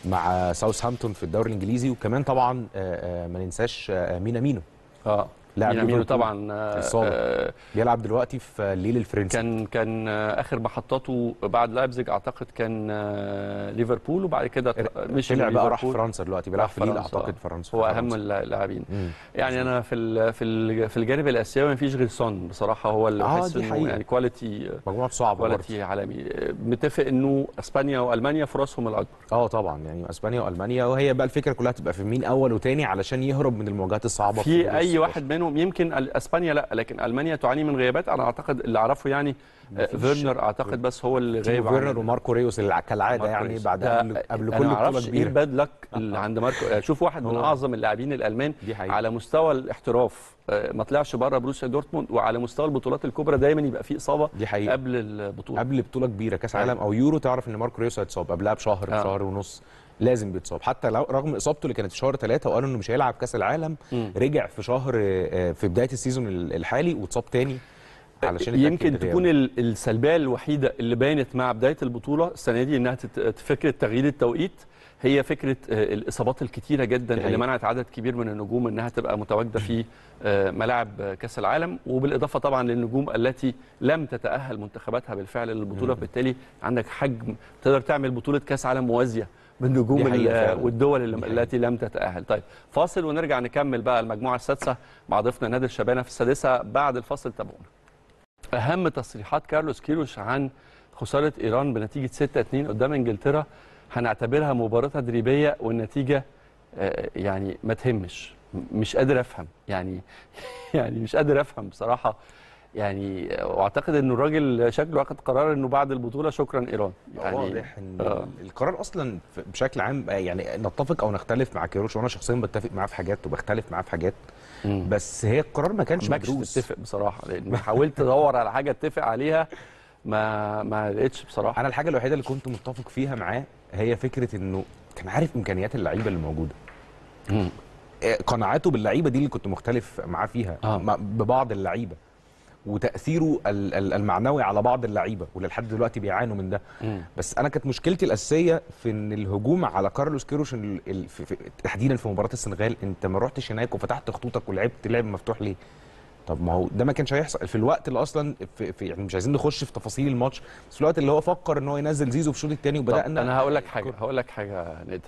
مع ساوثهامبتون في الدوري الانجليزي وكمان طبعا آه، آه، ما ننساش آه، مينامينو اه لاعب مينامينو ليفربول طبعا آه، السابق. آه، بيلعب دلوقتي في الليل الفرنسي كان كان آه، اخر محطاته بعد لايبزيج اعتقد كان آه، ليفربول وبعد كده مشي طلع من بقى راح ليفربول. فرنسا دلوقتي بيلعب راح في ليل فرنسا. اعتقد فرنسا هو في اهم فرنسا. اللاعبين مم. يعني انا في ال- في ال- في الجانب الاسيوي ما فيش غير سون بصراحه هو اللي آه، بحس دي انه حقيقة. يعني كواليتي مجموعه صعبه برضه كواليتي عالمي متفق انه اسبانيا والمانيا فرصهم الاكبر اه طبعا يعني اسبانيا والمانيا وهي بقى الفكره كلها تبقى في مين اول وتاني علشان يهرب من المواجهات الصعبه في دور اي 16. واحد منهم يمكن ال- اسبانيا لا لكن المانيا تعاني من غيابات انا اعتقد اللي اعرفه يعني آه، مفيش. فيرنر اعتقد بس هو اللي تيمو غايب فيرنر وماركو ريوس اللي كالعاده ماركو يعني ريوس. بعد ده قبل, قبل أنا كل ما بطوله أعرفش ايه كبيره الباد لك اللي عند ماركو آه، شوف واحد من هو- اعظم اللاعبين الالمان دي حقيقة. على مستوى الاحتراف آه، ما طلعش بره بروسيا دورتموند وعلى مستوى البطولات الكبرى دايما يبقى في اصابه دي حقيقه قبل البطوله قبل بطوله كبيره كاس أيوة. عالم او يورو تعرف ان ماركو ريوس هيتصاب قبلها بشهر آه. شهر ونص لازم بيتصاب حتى لو رغم اصابته اللي كانت في شهر ثلاثة وقالوا انه مش هيلعب كاس العالم مم. رجع في شهر آه، في بدايه السيزون الحالي واتصاب تاني علشان يتأكد يمكن غيابه. تكون ال- السلبيه الوحيده اللي بانت مع بدايه البطوله السنه دي انها تت- فكره تغيير التوقيت هي فكره آه، الاصابات الكتيره جدا دي اللي حقيقة. منعت عدد كبير من النجوم انها تبقى متواجده في آه، ملاعب آه، كاس العالم وبالاضافه طبعا للنجوم التي لم تتاهل منتخباتها بالفعل للبطوله بالتالي عندك حجم تقدر تعمل بطوله كاس عالم موازيه بالنجوم دي حقيقة ال- فعلا. والدول اللي دي حقيقة. التي لم تتاهل طيب فاصل ونرجع نكمل بقى المجموعه السادسه مع ضيفنا نادر شبانه في السادسه بعد الفاصل تابعونا اهم تصريحات كارلوس كيروش عن خساره ايران بنتيجه 6-2 قدام انجلترا هنعتبرها مباراه تدريبيه والنتيجه آه، يعني ما تهمش م- مش قادر افهم يعني يعني مش قادر افهم بصراحه يعني واعتقد انه الراجل شكله واخد قرار انه بعد البطوله شكرا ايران يعني واضح ان آه. القرار اصلا ف- بشكل عام آه، يعني نتفق او نختلف مع كيروش وانا شخصيا بتفق معاه في حاجات وبختلف معاه في حاجات مم. بس هي القرار ما كانش ماكش مدروس تتفق بصراحه لان حاولت ادور على حاجه اتفق عليها ما ما لقيتش بصراحه انا الحاجه الوحيده اللي كنت متفق فيها معاه هي فكره انه كان عارف امكانيات اللعيبه اللي موجوده مم. آه، قناعاته باللعيبه دي اللي كنت مختلف معاه فيها آه. مع- ببعض اللعيبه وتاثيره ال- ال- المعنوي على بعض اللعيبه واللي لحد دلوقتي بيعانوا من ده مم. بس انا كانت مشكلتي الاساسيه في ان الهجوم على كارلوس كيروش ال- ال- في في تحديدا في مباراه السنغال انت ما رحتش هناك وفتحت خطوطك ولعبت لعب مفتوح ليه؟ طب ما هو ده ما كانش هيحصل في الوقت اللي اصلا في, في يعني مش عايزين نخش في تفاصيل الماتش بس في الوقت اللي هو فكر ان هو ينزل زيزو في الشوط الثاني طب وبدانا انا هقول لك حاجه هقول لك حاجه نقدر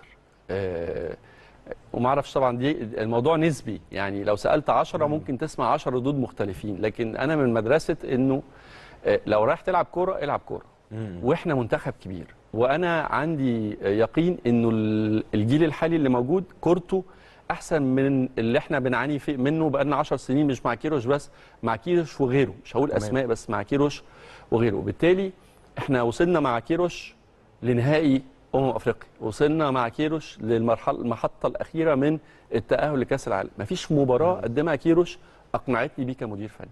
آه وما اعرفش طبعا دي الموضوع نسبي يعني لو سالت 10 ممكن تسمع 10 ردود مختلفين لكن انا من مدرسه انه آه لو رايح تلعب كوره العب كوره واحنا منتخب كبير وانا عندي يقين انه ال- الجيل الحالي اللي موجود كورته احسن من اللي احنا بنعاني فيه منه بقالنا 10 سنين مش مع كيروش بس مع كيروش وغيره مش هقول تمام. اسماء بس مع كيروش وغيره وبالتالي احنا وصلنا مع كيروش لنهائي امم افريقيا وصلنا مع كيروش للمرحله المحطه الاخيره من التاهل لكاس العالم مفيش مباراه قدمها كيروش اقنعتني بيه كمدير فني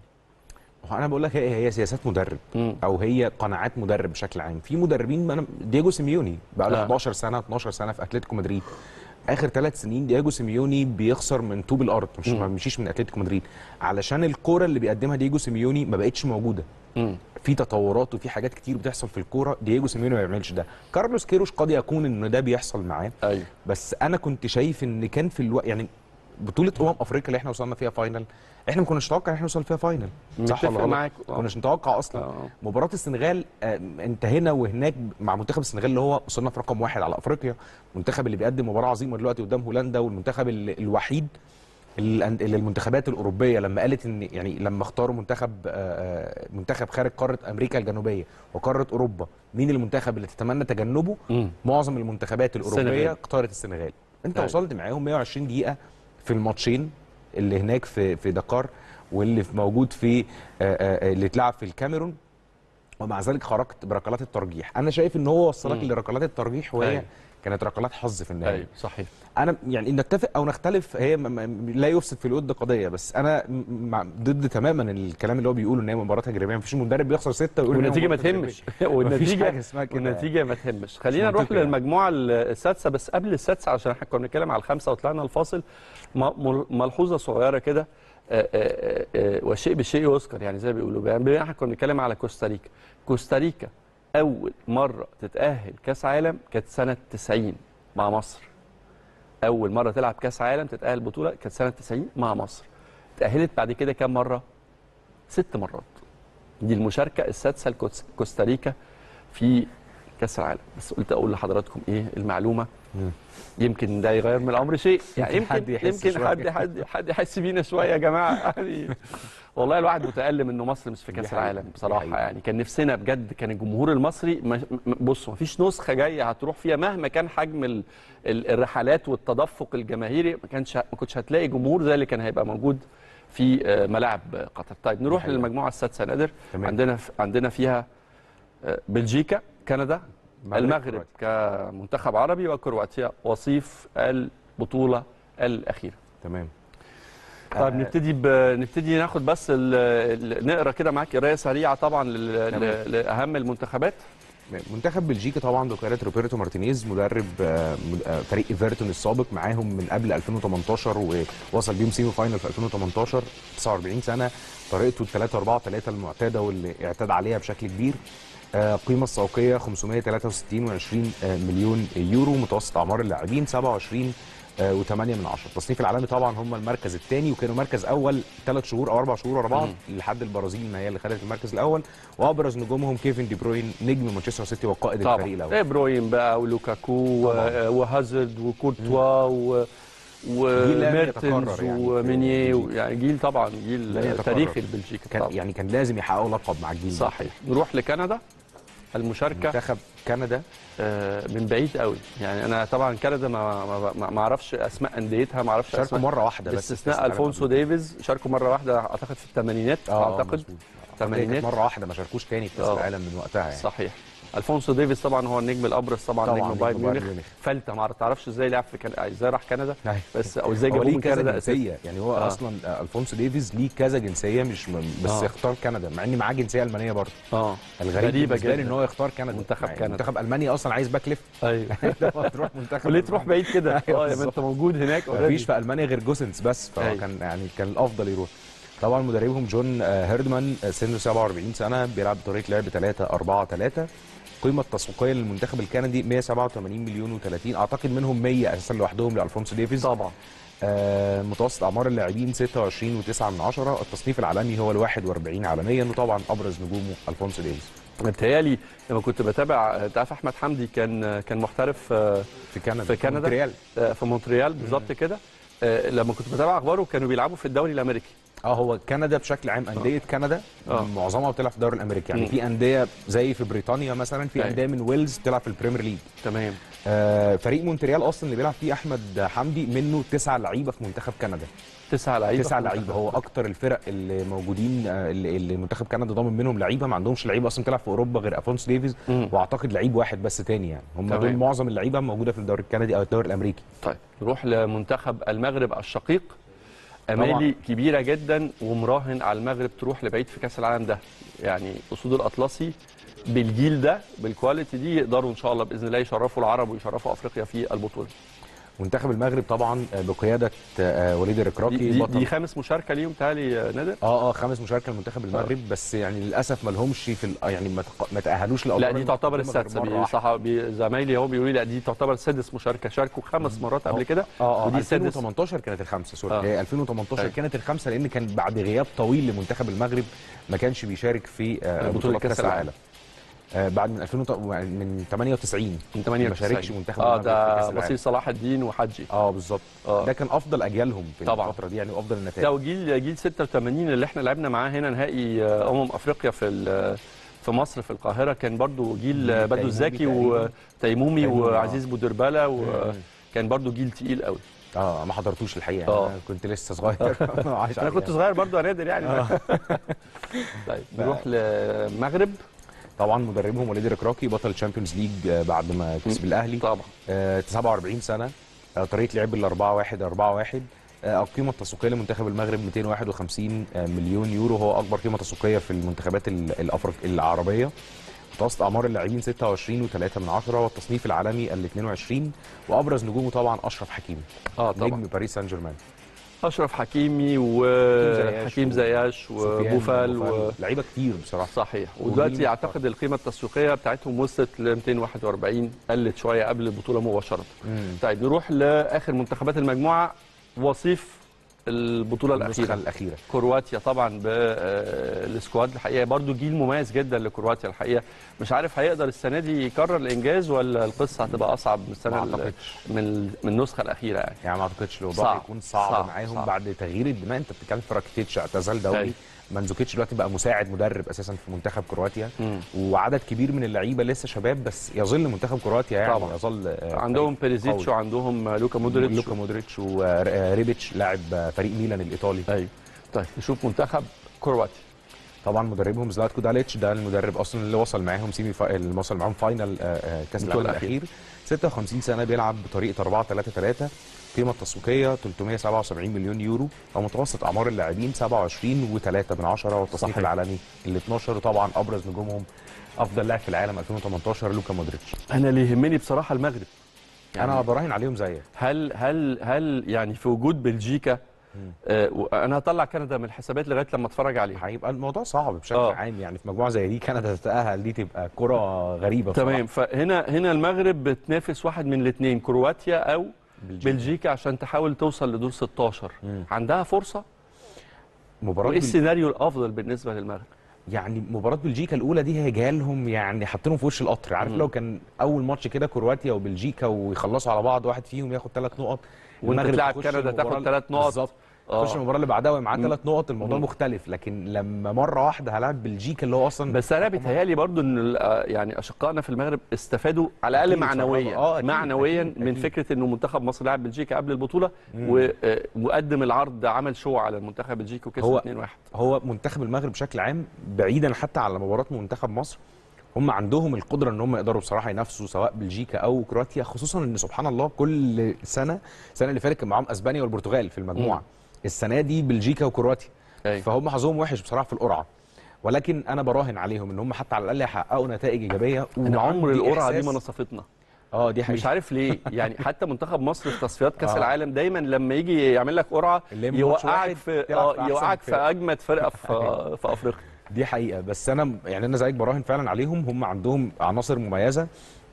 هو انا بقول لك هي هي سياسات مدرب مم. او هي قناعات مدرب بشكل عام في مدربين ما أنا دييجو سيميوني بقى له آه. 11 سنه 12 سنه في اتلتيكو مدريد اخر ثلاث سنين دييجو سيميوني بيخسر من طوب الارض مش مم. ما بيمشيش من اتلتيكو مدريد علشان الكوره اللي بيقدمها دييجو سيميوني ما بقتش موجوده مم. في تطورات وفي حاجات كتير بتحصل في الكوره دييجو سيميوني ما بيعملش ده كارلوس كيروش قد يكون ان ده بيحصل معاه ايوه بس انا كنت شايف ان كان في الوقت يعني بطوله امم افريقيا اللي احنا وصلنا فيها فاينل احنا ما كناش نتوقع ان احنا نوصل فيها فاينل صح متفق ولا غلط؟ معاك. ما آه. كناش نتوقع اصلا آه. مباراه السنغال آه، انت هنا وهناك مع منتخب السنغال اللي هو وصلنا في رقم واحد على افريقيا المنتخب اللي بيقدم مباراه عظيمه دلوقتي قدام هولندا والمنتخب ال- الوحيد اللي اللي المنتخبات الاوروبيه لما قالت ان يعني لما اختاروا منتخب آه، آه، منتخب خارج قاره امريكا الجنوبيه وقاره اوروبا مين المنتخب اللي تتمنى تجنبه مم. معظم المنتخبات الاوروبيه السنغال. اختارت السنغال انت أيوة. وصلت معاهم 120 دقيقه في الماتشين اللي هناك في في دكار واللي في- موجود في آه، آه، اللي اتلعب في الكاميرون ومع ذلك خرجت بركلات الترجيح انا شايف ان هو وصلك مم. لركلات الترجيح وهي أيوة. كانت ركلات حظ في النهايه ايوه صحيح انا يعني نتفق او نختلف هي م- م- لا يفسد في الود قضيه بس انا م- مع ضد تماما الكلام اللي هو بيقوله ان هي مباراه تجريبيه مفيش مدرب بيخسر سته ويقول إن هي والنتيجه ما مباراة تهمش تجريبية. مفيش والنتيجه حاجه اسمها كده والنتيجه ما تهمش خلينا مش نروح منطقي يعني. للمجموعه السادسه بس قبل السادسه عشان احنا كنا بنتكلم على الخمسه وطلعنا الفاصل م- مل- ملحوظه صغيره كده آه، آه، آه، والشيء بالشيء يذكر يعني زي ما بيقولوا يعني احنا كنا بنتكلم على كوستاريكا كوستاريكا اول مره تتاهل كاس عالم كانت سنه 90 مع مصر اول مره تلعب كاس عالم تتاهل بطوله كانت سنه 90 مع مصر تاهلت بعد كده كام مره ست مرات دي المشاركه السادسه لكوستاريكا في كاس العالم بس قلت اقول لحضراتكم ايه المعلومه مم. يمكن ده يغير من الامر شيء يعني يمكن يمكن حد يحس يمكن شوية. حد حد حد يحس بينا شويه يا جماعه يعني والله الواحد متالم انه مصر مش في دي كاس حقيقة. العالم دي بصراحه حقيقة. يعني كان نفسنا بجد كان الجمهور المصري مش- م- بصوا مفيش نسخه جايه هتروح فيها مهما كان حجم ال- ال- الرحلات والتدفق الجماهيري ما كانش ما كنتش هتلاقي جمهور زي اللي كان هيبقى موجود في آه، ملاعب قطر طيب نروح حقيقة. للمجموعه السادسه نادر تمام. عندنا ف- عندنا فيها آه، بلجيكا كندا المغرب، المغرب كمنتخب عربي وكرواتيا وصيف البطوله الاخيره تمام طيب نبتدي ب... نبتدي ناخد بس ال... ال... نقرا كده معاك قرايه سريعه طبعا لل... تمام. ل... لاهم المنتخبات منتخب بلجيكا طبعا بقياده روبرتو مارتينيز مدرب آه، مد- آه، فريق ايفرتون السابق معاهم من قبل 2018 ووصل بيهم سيمي فاينل في 2018 49 سنه طريقته ال 3 4 3 المعتاده واللي اعتاد عليها بشكل كبير آه، قيمه السوقيه 563 و20 مليون يورو متوسط اعمار اللاعبين 27 و8 من 10 التصنيف العالمي طبعا هم المركز الثاني وكانوا مركز اول ثلاث شهور او اربع شهور ورا بعض لحد البرازيل ما هي اللي خدت المركز الاول وابرز نجومهم كيفن دي بروين نجم مانشستر سيتي وقائد الفريق طبعا الاول إيه بروين بقى ولوكاكو طبعاً. و- وهازارد وكورتوا و... وميرتنز يتكرر يعني في ومينيه بلجيكا. يعني جيل طبعا لن جيل يتكرر. تاريخي لبلجيكا كان طبعا يعني كان لازم يحققوا لقب مع الجيل ده. صحيح نروح لكندا المشاركه منتخب كندا آه، من بعيد قوي يعني انا طبعا كندا ما ما- ما ما اعرفش اسماء انديتها ما اعرفش شاركوا اسماء مره واحده بس باستثناء الفونسو ديفيز شاركوا مره واحده اعتقد في الثمانينات اعتقد الثمانينات الثمانينات مره واحده ما شاركوش تاني في كاس آه. العالم من وقتها يعني صحيح الفونسو ديفيز طبعا هو النجم الابرز طبعا, طبعاً نجم نجم بايرن بايرن ميونخ ميونخ. فلته ما تعرفش ازاي لعب في كندا ازاي راح كندا أيوة. بس او ازاي هو جابوه ليه من كذا كندا أساساً. جنسيه يعني هو آه. اصلا آه، الفونسو ديفيز ليه كذا جنسيه مش م... بس آه. اختار كندا مع ان معاه جنسيه المانيه برضه اه الغريب غريبة بالنسبه لي جداً. ان هو يختار كندا منتخب يعني كندا. منتخب المانيا اصلا عايز باك ليفت ايوه لما تروح منتخب وليه تروح بعيد كده أيوة اه يا ما انت موجود هناك ما already. فيش في المانيا غير جوسنس بس فهو أيوة. كان يعني كان الافضل يروح طبعا مدربهم جون آه، هيردمان آه، سنه 47 سنه بيلعب بطريقه لعب 3 4 3 القيمه التسويقيه للمنتخب الكندي 187 مليون و30 اعتقد منهم 100 اساسا لوحدهم لالفونسو ديفيز طبعا آه، متوسط اعمار اللاعبين 26 و9 من عشرة التصنيف العالمي هو ال 41 عالميا وطبعا ابرز نجومه الفونسو ديفيز متهيألي لما كنت بتابع انت عارف احمد حمدي كان كان محترف آه، في كندا في كندا مونتريال آه، في مونتريال بالظبط كده آه، لما كنت بتابع اخباره كانوا بيلعبوا في الدوري الامريكي اه هو كندا بشكل عام انديه كندا آه. معظمها بتلعب في الدوري الامريكي يعني مم. في انديه زي في بريطانيا مثلا في أيوة. انديه من ويلز بتلعب في البريمير ليج تمام آه فريق مونتريال اصلا اللي بيلعب فيه احمد حمدي منه تسعة لعيبه في منتخب كندا تسعة لعيبه تسعة لعيبه هو اكتر الفرق اللي موجودين آه، اللي, اللي منتخب كندا ضامن منهم لعيبه ما عندهمش لعيبه اصلا بتلعب في اوروبا غير افونسو ديفيز مم. واعتقد لعيب واحد بس تاني يعني هم تمام. دول معظم اللعيبه موجوده في الدوري الكندي او الدوري الامريكي طيب نروح لمنتخب المغرب الشقيق امالي كبيره جدا ومراهن على المغرب تروح لبعيد في كاس العالم ده يعني اسود الاطلسي بالجيل ده بالكواليتي دي يقدروا ان شاء الله باذن الله يشرفوا العرب ويشرفوا افريقيا في البطوله منتخب المغرب طبعا آه، بقياده آه، وليد دي, الركراكي دي, بطل دي خامس مشاركه ليهم تالي نادر اه اه خمس مشاركه لمنتخب المغرب بس يعني للاسف ما لهمش في ال- يعني ما تق- ما تاهلوش لا لأدوار دي تعتبر المقدمة غير السادسه مرة بي- واحدة. صح بي- زمايلي اهو بيقولوا لي لا دي تعتبر سادس مشاركه شاركوا خمس مرات قبل كده اه اه ودي السادس 2018 كانت الخامسه سوري آه. هي 2018 أيوة. كانت الخامسه لان كان بعد غياب طويل لمنتخب المغرب ما كانش بيشارك في آه، بطولة بطوله كأس كاس العالم. العالم آه، بعد من 2000 وط- من 98 من 98 ما شاركش منتخب اه المغرب في كأس ده العالم. بصير صلاح الدين وحجي اه بالظبط آه. ده كان افضل اجيالهم في طبعاً. الفتره دي يعني وافضل النتائج ده وجيل جيل 86 اللي احنا لعبنا معاه هنا نهائي آه، امم افريقيا في ال- في مصر في القاهره كان برضو جيل آه، بدو تيمومي الزكي تقريباً. وتيمومي تيمومي، آه. وعزيز بودرباله مم. وكان برضو جيل تقيل قوي اه ما حضرتوش الحقيقه آه. انا كنت لسه صغير ما عايش انا كنت عليها. صغير برضو يا نادر يعني طيب نروح للمغرب طبعا مدربهم وليد الركراكي بطل الشامبيونز ليج آه، بعد ما كسب الاهلي طبعا آه، 47 سنه آه، طريقه لعب ال 4 1 4 1 القيمه التسويقيه لمنتخب المغرب 251 آه، مليون يورو هو اكبر قيمه تسويقيه في المنتخبات ال- الافريق العربيه متوسط اعمار اللاعبين 26 و3 من عشرة والتصنيف العالمي ال 22 وابرز نجومه طبعا اشرف حكيمي اه طبعا نجم باريس سان جيرمان اشرف حكيمي زياش وحكيم و- زياش سفيان وبوفال و... لعيبه كتير بصراحه صحيح وجيل ودلوقتي محترم. اعتقد القيمه التسويقيه بتاعتهم وصلت ل 241 قلت شويه قبل البطوله مباشره مم. طيب نروح لاخر منتخبات المجموعه وصيف البطوله النسخه الاخيره الاخيره كرواتيا طبعا بالسكواد الحقيقه برضو جيل مميز جدا لكرواتيا الحقيقه مش عارف هيقدر السنه دي يكرر الانجاز ولا القصه هتبقى اصعب من ما السنه ال- اعتقدش من من النسخه الاخيره يعني يعني ما اعتقدش الوضع صعب. هيكون صعب, صعب. معاهم صعب. بعد تغيير الدماء انت بتتكلم في راكيتيتش اعتزل دوري أيوة. مانزوكيتش دلوقتي بقى مساعد مدرب اساسا في منتخب كرواتيا مم. وعدد كبير من اللعيبه لسه شباب بس يظل منتخب كرواتيا يعني طبعا. يظل آه، عندهم فريق بيريزيتش قوي. وعندهم لوكا مودريتش لوكا مودريتش وريبيتش لاعب آه، فريق ميلان الايطالي ايوه طيب نشوف منتخب كرواتيا طبعا مدربهم زلاتكو داليتش ده المدرب اصلا اللي وصل معاهم سيمي فا... اللي وصل معاهم فاينل آه، آه، كاس العالم البطولة الاخير 56 سنه بيلعب بطريقه 4 3 3 القيمه التسويقيه 377 مليون يورو ومتوسط اعمار اللاعبين 27 و3 من عشرة والتصنيف صحيح. العالمي ال 12 وطبعا ابرز نجومهم افضل لاعب في العالم 2018 لوكا مودريتش انا اللي يهمني بصراحه المغرب يعني انا براهن عليهم زيك هل هل هل يعني في وجود بلجيكا آه و- انا هطلع كندا من الحسابات لغايه لما اتفرج عليها هيبقى الموضوع صعب بشكل آه. عام يعني في مجموعه زي دي كندا تتاهل دي تبقى كره غريبه بصراحة. تمام فهنا هنا المغرب بتنافس واحد من الاثنين كرواتيا او بلجيكا. بلجيكا عشان تحاول توصل لدور 16 مم. عندها فرصه مباراه وايه بل- السيناريو الافضل بالنسبه للمغرب يعني مباراه بلجيكا الاولى دي هي جايه لهم يعني حاطينهم في وش القطر عارف لو كان اول ماتش كده كرواتيا وبلجيكا ويخلصوا على بعض واحد فيهم ياخد ثلاث نقط وانت المغرب تلعب تخش كندا المباراة تاخد ثلاث نقط بالظبط آه. تخش المباراه اللي بعدها ومعاه مم. ثلاث نقط الموضوع مم. مختلف لكن لما مره واحده هلاعب بلجيكا اللي هو اصلا بس انا بيتهيالي برضو ان ال- آه يعني اشقائنا في المغرب استفادوا على الاقل أكيد معنويا طبعاً. آه، أكيد، معنويا أكيد، من أكيد. فكره انه منتخب مصر لعب بلجيكا قبل البطوله مم. و- آه، وقدم العرض عمل شو على المنتخب بلجيكا وكسب هو 2-1 هو منتخب المغرب بشكل عام بعيدا حتى على مباراه منتخب مصر هم عندهم القدره ان هم يقدروا بصراحه ينافسوا سواء بلجيكا او كرواتيا خصوصا ان سبحان الله كل سنه السنه اللي فاتت كان معاهم اسبانيا والبرتغال في المجموعه مم. السنه دي بلجيكا وكرواتيا أيوة. فهم حظهم وحش بصراحه في القرعه ولكن انا براهن عليهم ان هم حتى على الاقل يحققوا نتائج ايجابيه ان عمر وعندي القرعه دي إحساس- ما نصفتنا اه دي مش حقيقه عارف ليه يعني حتى منتخب مصر في تصفيات كاس آه. العالم دايما لما يجي يعمل لك قرعه اللي ماتش يوقعك واحد في تلعب في آه أحسن يوقعك في فرقة. اجمد فرقه في في افريقيا دي حقيقه بس انا يعني انا زيك براهن فعلا عليهم هم عندهم عناصر مميزه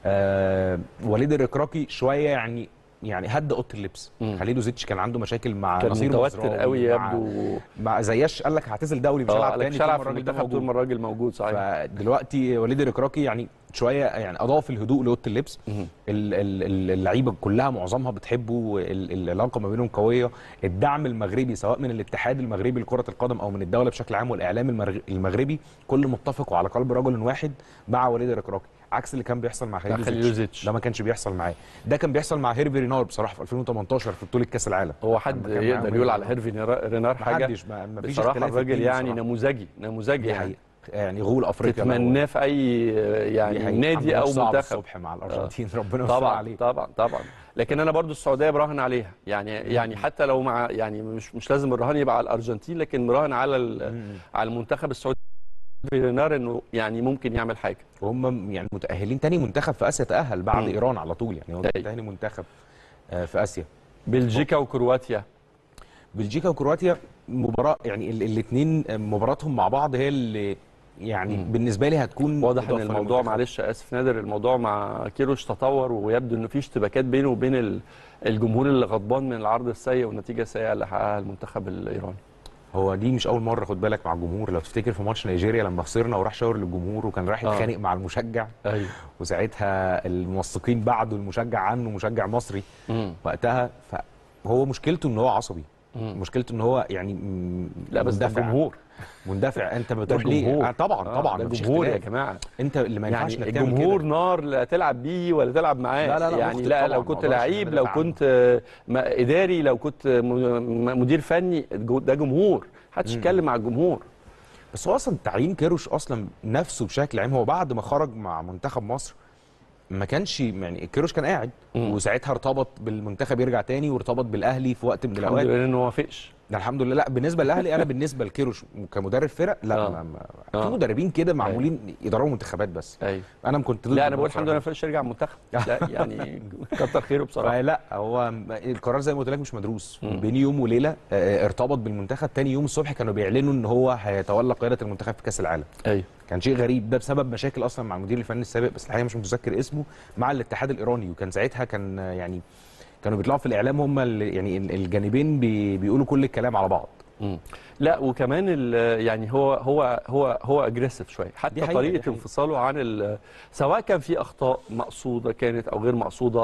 آه وليد الركراكي شويه يعني يعني هد اوضه اللبس مم. خليل زيتش كان عنده مشاكل مع كان نصير متوتر مزراوي، قوي مع- يبدو مع زياش قال لك هعتزل دولي مش اه هلعب قال لك تاني مش طول ما هلعب في الراجل ده المنتخب طول موجود ما الراجل موجود صحيح فدلوقتي وليد الركراكي يعني شويه يعني اضاف الهدوء لاوضه اللبس مهم. ال- ال- ال- اللعيبه كلها معظمها بتحبه ال- ال- العلاقه ما بينهم قويه الدعم المغربي سواء من الاتحاد المغربي لكره القدم او من الدوله بشكل عام والاعلام المرغ- المغربي كل متفق وعلى قلب رجل واحد مع وليد الركراكي عكس اللي كان بيحصل مع مع خليل خليل زيتش زيتش. ده ما كانش بيحصل معاه ده كان بيحصل مع هيرفي رينار بصراحه في 2018 في بطوله كاس العالم هو حد لما كان يقدر معاهم يقول على رينار. هيرفي نيرا- رينار حاجه محدش ما ما فيش بصراحه اختلاف الراجل اتنين يعني بصراحة. نموذجي نموذجي دي يعني حقيقه يعني غول افريقيا تتمناه في اي يعني دي حقيقة. نادي عمل او ماتش صعب منتخب الصبح مع الارجنتين ربنا يستر طبعا عليه طبعا طبعا لكن انا برضو السعوديه براهن عليها يعني يعني حتى لو مع يعني مش مش لازم الرهان يبقى على الارجنتين لكن مراهن على ال- مم. على المنتخب السعودي رينار انه يعني ممكن يعمل حاجه وهم يعني متاهلين تاني منتخب في اسيا تاهل بعد مم. ايران على طول يعني هو أيوة. تاني منتخب آه، في اسيا بلجيكا وكرواتيا بلجيكا وكرواتيا مباراه يعني الاثنين مباراتهم مع بعض هي اللي يعني مم. بالنسبه لي هتكون واضح ان إضافة الموضوع للمنتخب. معلش اسف نادر الموضوع مع كيروش تطور ويبدو انه في اشتباكات بينه وبين ال- الجمهور اللي غضبان من العرض السيء والنتيجه السيئه اللي حققها المنتخب الايراني هو دي مش اول مره خد بالك مع الجمهور لو تفتكر في ماتش نيجيريا لما خسرنا وراح شاور للجمهور وكان رايح آه. يتخانق مع المشجع ايوه وساعتها المنسقين بعدوا المشجع عنه مشجع مصري وقتها فهو مشكلته ان هو عصبي مشكلته ان هو يعني م- لا بس ده مندفع. جمهور مندفع انت ده بتروح ليه جمهور آه طبعا آه، طبعا ده مفيش جمهور يا اختلاف. جماعه انت اللي ما ينفعش يعني انك تعمل الجمهور كده. نار لا تلعب بيه ولا تلعب معاه لا، لا، لا، يعني مخطئ لا طبعاً، لو ما كنت أقدرش لعيب إن أنا لو أدافع كنت آه، ما- اداري لو كنت م- م- مدير فني جو- ده جمهور محدش يتكلم مع الجمهور بس هو اصلا تعيين كيروش اصلا نفسه بشكل عام هو بعد ما خرج مع منتخب مصر ما كانش يعني كيروش كان قاعد مم. وساعتها ارتبط بالمنتخب يرجع تاني وارتبط بالاهلي في وقت من الحمد الاوقات لله انه ما وافقش ده الحمد لله لا بالنسبه للاهلي انا بالنسبه لكيروش كمدرب فرق لا آه. ما ما آه. في مدربين كده معمولين يدربوا منتخبات بس ايوه انا كنت ضد لا انا الموضوع بقول الحمد لله ما بصراحة. وافقش يرجع المنتخب لا يعني كتر خيره بصراحه لا هو القرار زي ما قلت لك مش مدروس مم. بين يوم وليله آه، ارتبط بالمنتخب تاني يوم الصبح كانوا بيعلنوا ان هو هيتولى قياده المنتخب في كاس العالم ايوه كان شيء غريب ده بسبب مشاكل اصلا مع المدير الفني السابق بس الحقيقه مش متذكر اسمه مع الاتحاد الايراني وكان ساعتها كان آه، يعني كانوا بيطلعوا في الاعلام هم اللي يعني ال- الجانبين بي بيقولوا كل الكلام على بعض مم. لا وكمان ال- يعني هو هو هو هو اجريسيف شويه دي حتى حقيقة، دي طريقه حقيقة. انفصاله عن ال- سواء كان في اخطاء مقصوده كانت او غير مقصوده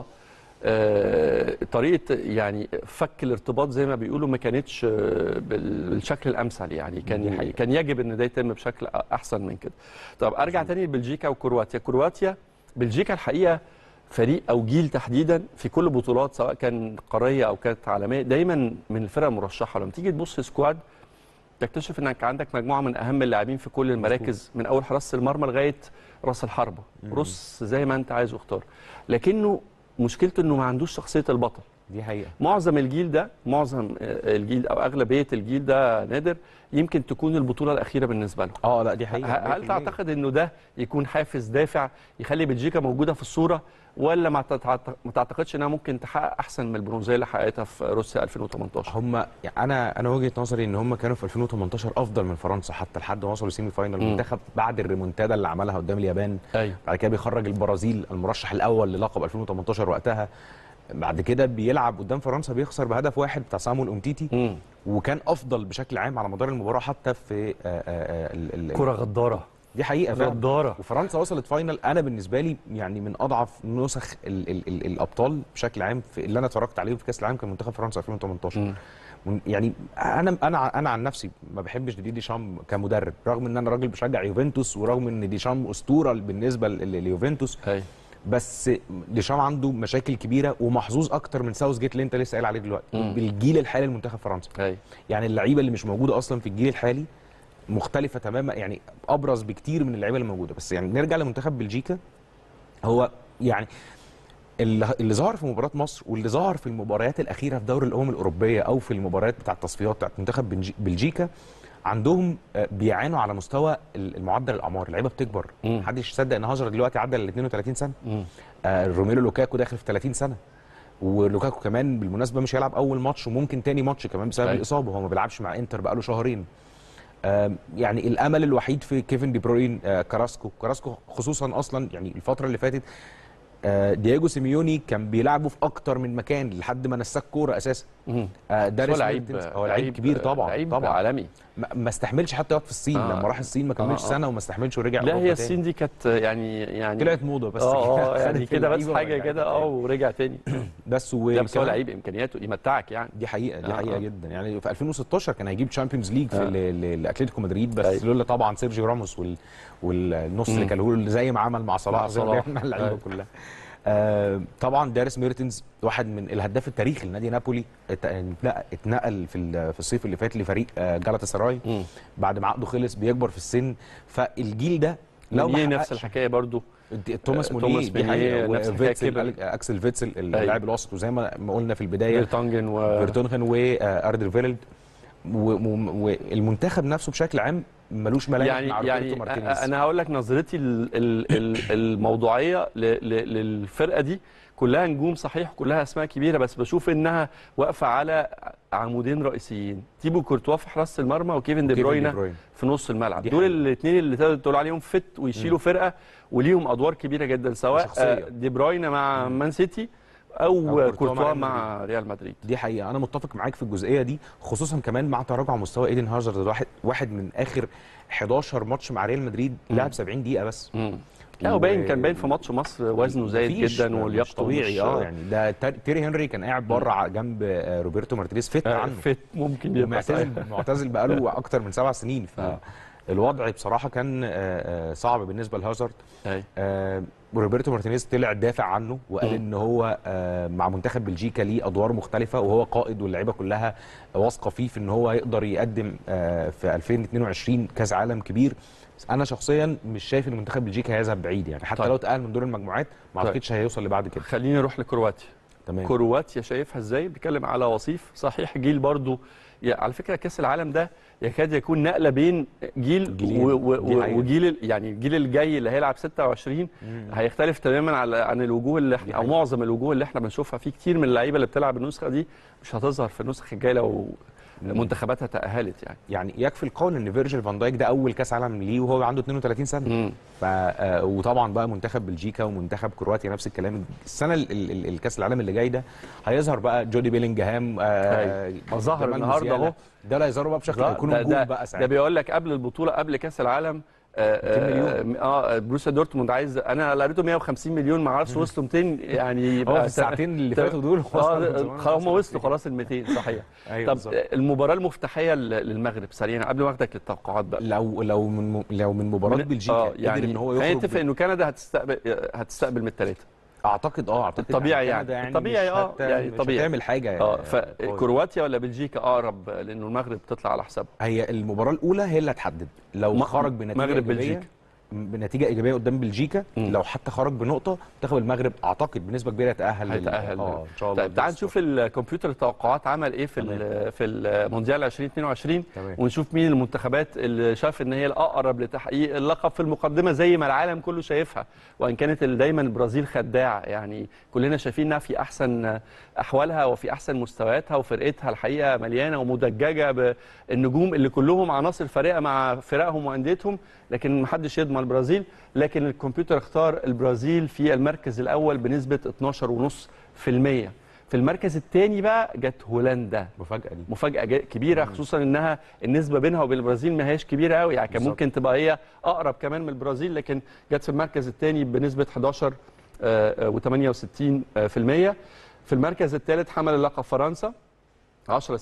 آه، طريقه يعني فك الارتباط زي ما بيقولوا ما كانتش آه، بال- بالشكل الامثل يعني دي كان حقيقة. كان يجب ان ده يتم بشكل احسن من كده طب ارجع تاني لبلجيكا وكرواتيا كرواتيا بلجيكا الحقيقه فريق او جيل تحديدا في كل بطولات سواء كان قاريه او كانت عالميه دايما من الفرق المرشحه لما تيجي تبص سكواد تكتشف انك عندك مجموعه من اهم اللاعبين في كل المراكز من اول حراسه المرمى لغايه راس الحربه رص زي ما انت عايز واختار لكنه مشكلته انه ما عندوش شخصيه البطل دي حقيقه معظم الجيل ده معظم آه، الجيل او اغلبيه الجيل ده نادر يمكن تكون البطوله الاخيره بالنسبه له اه لا دي حقيقه ه- هل 100%. تعتقد انه ده يكون حافز دافع يخلي بلجيكا موجوده في الصوره ولا ما تتع- ما تعتقدش انها ممكن تحقق احسن من البرونزيه اللي حققتها في روسيا 2018 هم يعني انا انا وجهه نظري ان هم كانوا في 2018 افضل من فرنسا حتى لحد ما وصلوا سيمي فاينال مم. المنتخب بعد الريمونتادا اللي عملها قدام اليابان ايوه بعد كده بيخرج البرازيل المرشح الاول للقب 2018 وقتها بعد كده بيلعب قدام فرنسا بيخسر بهدف واحد بتاع سامويل امتيتي مم. وكان افضل بشكل عام على مدار المباراه حتى في آه، آه، آه، ال- ال- كره غداره دي حقيقه فعلا غداره وفرنسا وصلت فاينل انا بالنسبه لي يعني من اضعف نسخ ال ال ال الابطال بشكل عام في اللي انا اتفرجت عليهم في كاس العالم كان منتخب فرنسا 2018 مم. من- يعني انا انا انا عن نفسي ما بحبش ديدي ديشام كمدرب رغم ان انا راجل بشجع يوفنتوس ورغم ان ديشام اسطوره بالنسبه ل- ل- ليوفنتوس ايوه بس ديشام عنده مشاكل كبيره ومحظوظ اكتر من ساوث جيت اللي انت لسه قايل عليه دلوقتي مم. بالجيل الحالي لمنتخب فرنسا ايوه يعني اللعيبه اللي مش موجوده اصلا في الجيل الحالي مختلفه تماما يعني ابرز بكتير من اللعيبه اللي موجوده بس يعني نرجع لمنتخب بلجيكا هو يعني اللي اللي ظهر في مباراه مصر واللي ظهر في المباريات الاخيره في دوري الامم الاوروبيه او في المباريات بتاع التصفيات بتاعت منتخب بلجي- بلجيكا عندهم آه، بيعانوا على مستوى ال- المعدل الاعمار اللعيبه بتكبر مم. محدش يصدق ان هاجر دلوقتي عدى ال 32 سنه مم. آه، روميلو لوكاكو داخل في 30 سنه ولوكاكو كمان بالمناسبه مش هيلعب اول ماتش وممكن تاني ماتش كمان بسبب أيوة. الاصابه هو ما بيلعبش مع انتر بقاله شهرين آم، يعني الامل الوحيد في كيفن دي بروين آه، كراسكو كراسكو خصوصا اصلا يعني الفتره اللي فاتت آه، دييجو سيميوني كان بيلعبه في اكتر من مكان لحد ما نساك كوره اساسا مم. آه، بس هو داريس لعيب ميرتنز هو لعيب لعيب- كبير طبعا لعيب طبعا عالمي ما ما استحملش حتى يقعد في الصين آه. لما راح الصين ما كملش آه، آه. سنه وما استحملش ورجع لا أوروبا هي تاني. الصين دي كانت يعني يعني طلعت موضه بس اه اه خدت يعني كده بس اللعيبة حاجه ورجعت كده اه تاني. ورجع تاني بس لا بس هو وكمان- لعيب امكانياته يمتعك يعني دي حقيقه دي آه، حقيقه آه. جدا يعني في 2016 كان هيجيب تشامبيونز ليج في آه. ل- ل- لاتلتيكو مدريد بس أيوة. لولا طبعا سيرجيو راموس وال... والنص اللي مم. كان له زي ما عمل مع صلاح مع زي ما صلاح. بيعمل مع اللعيبه أيوة. كلها آه طبعا داريس ميرتنز واحد من الهداف التاريخي لنادي نابولي ات- اتنقل- اتنقل في ال- في الصيف اللي فات لفريق آه، جالاتا سراي مم. بعد ما عقده خلص بيكبر في السن فالجيل ده لو لو ما نفس حققش- الحكايه برضو توماس آه، مونيه توماس دي مونيه حقيقه نفس الحكاية وفيتسل كبر. اكسل فيتسل اللاعب الوسط وزي ما ما قلنا في البدايه فيرتونجن و فيرتونغن واردر فيلد والمنتخب نفسه بشكل عام ملوش ملاك يعني مع يعني روبرتو مارتينيز انا هقول لك نظرتي ال- ال- ال- الموضوعيه ل- ل- للفرقه دي كلها نجوم صحيح كلها اسماء كبيره بس بشوف انها واقفه على عمودين رئيسيين تيبو كورتوا في حراسه المرمى وكيفن دي وكيفن بروين دي بروين. في نص الملعب دي دول حقيقة. الاثنين اللي تقدر تقول عليهم فت ويشيلوا فرقه وليهم ادوار كبيره جدا سواء وشخصية. آه، دي بروين مع مان سيتي او, كورتوا كورتوا مع مع ريال مدريد دي حقيقه انا متفق معاك في الجزئيه دي خصوصا كمان مع تراجع مستوى ايدن هازارد واحد واحد من اخر 11 ماتش مع ريال مدريد لعب 70 دقيقه بس مم. لا و- وباين كان باين في ماتش مصر وزنه زايد مفيش، جدا مش ولياقته طبيعي مش- اه يعني ده تر- تيري هنري كان قاعد بره ع- جنب آه، روبرتو مارتينيز فت آه، عنه فت ممكن يبقى معتزل صحيح. معتزل بقاله اكتر من سبع سنين آه. فالوضع بصراحه كان آه، آه، صعب بالنسبه لهازارد أيوة. آه، روبرتو مارتينيز طلع دافع عنه وقال مم. ان هو آه، مع منتخب بلجيكا ليه ادوار مختلفه وهو قائد واللعيبه كلها واثقه فيه في ان هو يقدر يقدم آه، في 2022 كاس عالم كبير بس انا شخصيا مش شايف ان منتخب بلجيكا هيذهب بعيد يعني حتى طيب. لو اتاهل من دور المجموعات ما طيب. اعتقدش هيوصل لبعد كده خليني نروح لكرواتيا تمام كرواتيا شايفها ازاي بيتكلم على وصيف صحيح جيل برضو يا- على فكره كاس العالم ده يكاد يكون نقله بين جيل جيلين. و و دي و حقيقة. وجيل ال- يعني الجيل الجاي اللي هيلعب 26 هيختلف تماما على عن الوجوه اللي دي احنا او حقيقة. معظم الوجوه اللي احنا بنشوفها في كتير من اللعيبه اللي بتلعب النسخه دي مش هتظهر في النسخ الجايه لو منتخباتها تاهلت يعني يعني يكفي القول ان فيرجيل فان دايك ده اول كاس عالم ليه وهو عنده 32 سنه مم. ف آه، وطبعا بقى منتخب بلجيكا ومنتخب كرواتيا نفس الكلام السنه ال- ال- ال- الكاس العالم اللي جاي ده هيظهر بقى جودي بيلينجهام آه أيوة. ظهر جمال النهاردة موسيالا. أهو. ده اللي هيظهروا بقى بشكل ده, هيكونوا ده, نجوم ده, بقى ده ساعتها بيقول لك قبل البطوله قبل كاس العالم آه 200 مليون. آه اه بروسيا دورتموند عايز انا قريته 150 مليون ما اعرفش وصلوا 200 يعني هو يبقى في الساعتين اللي تم- فاتوا دول اه خلاص هم وصلوا خلاص ال 200 صحيح أيوة طب بالظبط. المباراه المفتاحيه ل- للمغرب سريعا قبل ما اخدك للتوقعات بقى لو لو من لو من مباراه من- بلجيكا اه قدر يعني ان هو خلينا يخرج نتفق انه كندا هتستقبل هتستقبل من الثلاثه اعتقد اه اعتقد الطبيعي كندا يعني. الطبيعي مش اه، هت- يعني مش طبيعي. هتعمل حاجه اه قوية. فكرواتيا ولا بلجيكا اقرب لانه المغرب تطلع على حسابها هي المباراه الاولى هي اللي هتحدد لو م- خرج بنتيجه مغرب إيجابية بلجيكا. بنتيجه ايجابيه قدام بلجيكا مم. لو حتى خرج بنقطه منتخب المغرب اعتقد بنسبه كبيره يتاهل لل- هيتاهل اه ان شاء الله طيب تعال نشوف الكمبيوتر التوقعات عمل ايه في ال- في المونديال 2022 تمام. ونشوف مين المنتخبات اللي شاف ان هي الاقرب لتحقيق اللقب في المقدمه زي ما العالم كله شايفها وان كانت ال- دايما البرازيل خداعه يعني كلنا شايفين انها في احسن احوالها وفي احسن مستوياتها وفرقتها الحقيقه مليانه ومدججه بالنجوم اللي كلهم عناصر فارقه مع فرقهم وانديتهم لكن محدش يضمن البرازيل لكن الكمبيوتر اختار البرازيل في المركز الاول بنسبه 12.5% في المية في المركز الثاني بقى جت هولندا مفاجاه دي مفاجاه جا- كبيره خصوصا انها النسبه بينها وبين البرازيل ما هياش كبيره قوي يعني كان بالظبط. ممكن تبقى هي اقرب كمان من البرازيل لكن جت في المركز الثاني بنسبه 11 و68% في المركز الثالث حمل اللقب فرنسا 10 66%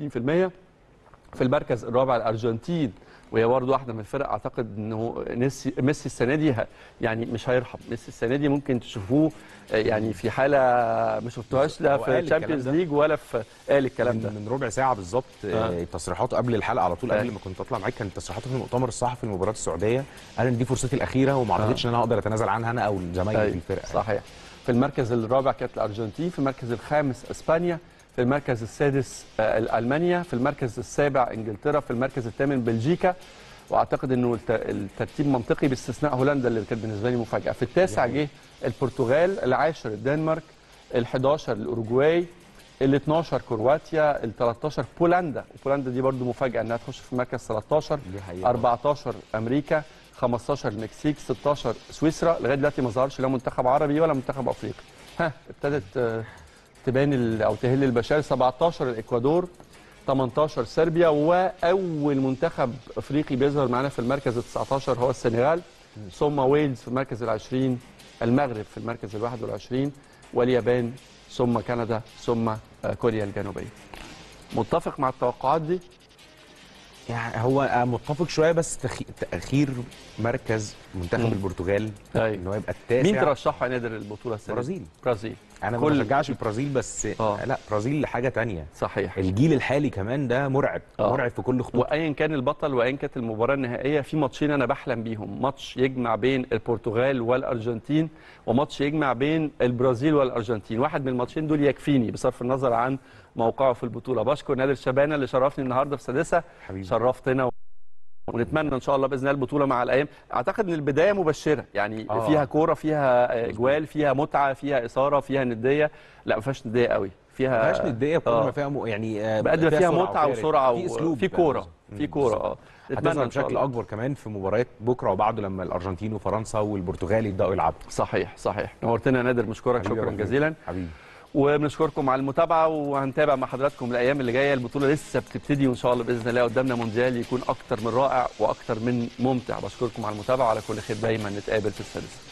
في المركز الرابع الارجنتين وهي برضه واحده من الفرق اعتقد انه ميسي ميسي السنه دي ه- يعني مش هيرحم ميسي السنه دي ممكن تشوفوه آه، يعني في حاله ما شفتوهاش لا هو في قال الكلام الشامبيونز ده. ليج ولا في قال الكلام ده من, من ربع ساعه بالظبط آه. آه. تصريحاته قبل الحلقه على طول آه. قبل ما كنت اطلع معاك كانت تصريحاته في المؤتمر الصحفي لمباراه السعوديه قال ان دي فرصتي الاخيره وما اعتقدش ان انا اقدر اتنازل عنها انا او زمايلي أيوة، في الفرقه صحيح في المركز الرابع كانت الارجنتين في المركز الخامس اسبانيا في المركز السادس آه، المانيا في المركز السابع انجلترا في المركز الثامن بلجيكا واعتقد انه الت- الترتيب منطقي باستثناء هولندا اللي كانت بالنسبه لي مفاجاه في التاسع جه البرتغال العاشر الدنمارك ال11 الاوروجواي ال 12 كرواتيا ال 13 بولندا وبولندا دي برضو مفاجاه انها تخش في المركز 13 دي حقيقة. 14 امريكا 15 المكسيك 16 سويسرا لغايه دلوقتي ما ظهرش لا منتخب عربي ولا منتخب افريقي ها ابتدت آه، تبان ال- او تهل البشائر 17 الاكوادور 18 صربيا واول منتخب افريقي بيظهر معانا في المركز ال 19 هو السنغال ثم ويلز في المركز ال 20 المغرب في المركز ال 21 واليابان ثم كندا ثم آه، كوريا الجنوبيه متفق مع التوقعات دي يعني هو آه، متفق شويه بس تخي... تاخير مركز منتخب مم. البرتغال أيوة. ان هو يبقى التاسع مين ترشحه يا نادر البطوله السنه دي؟ برازيل برازيل انا ما كل- بشجعش البرازيل بس آه. لا برازيل حاجه تانية صحيح الجيل الحالي كمان ده مرعب آه. مرعب في كل خطوط وايا كان البطل وايا كانت المباراه النهائيه في ماتشين انا بحلم بيهم ماتش يجمع بين البرتغال والارجنتين وماتش يجمع بين البرازيل والارجنتين واحد من الماتشين دول يكفيني بصرف النظر عن موقعه في البطوله بشكر نادر شبانه اللي شرفني النهارده في سادسه حبيبي. شرفتنا ونتمنى ان شاء الله باذن الله البطوله مع الايام اعتقد ان البدايه مبشره يعني آه. فيها كوره فيها اجوال فيها متعه فيها اثاره فيها نديه لا ما فيهاش نديه قوي فيها ما فيهاش نديه كل آه. ما فيها م... يعني آه، بقد ما فيها سرعة متعه وفيها وسرعه في اسلوب وفي كوره مم، في كوره اه نتمنى هتظهر ان شاء بشكل الله اكبر كمان في مباريات بكره وبعده لما الارجنتين وفرنسا والبرتغال يبداوا يلعبوا صحيح صحيح نورتنا يا نادر بشكرك حبيبي يا شكرا رفيق. جزيلا حبيبي وبنشكركم على المتابعه وهنتابع مع حضراتكم الايام اللي جايه البطوله لسه بتبتدي وان شاء الله باذن الله قدامنا مونديال يكون اكتر من رائع واكتر من ممتع بشكركم على المتابعه وعلى كل خير دايما نتقابل في السادسه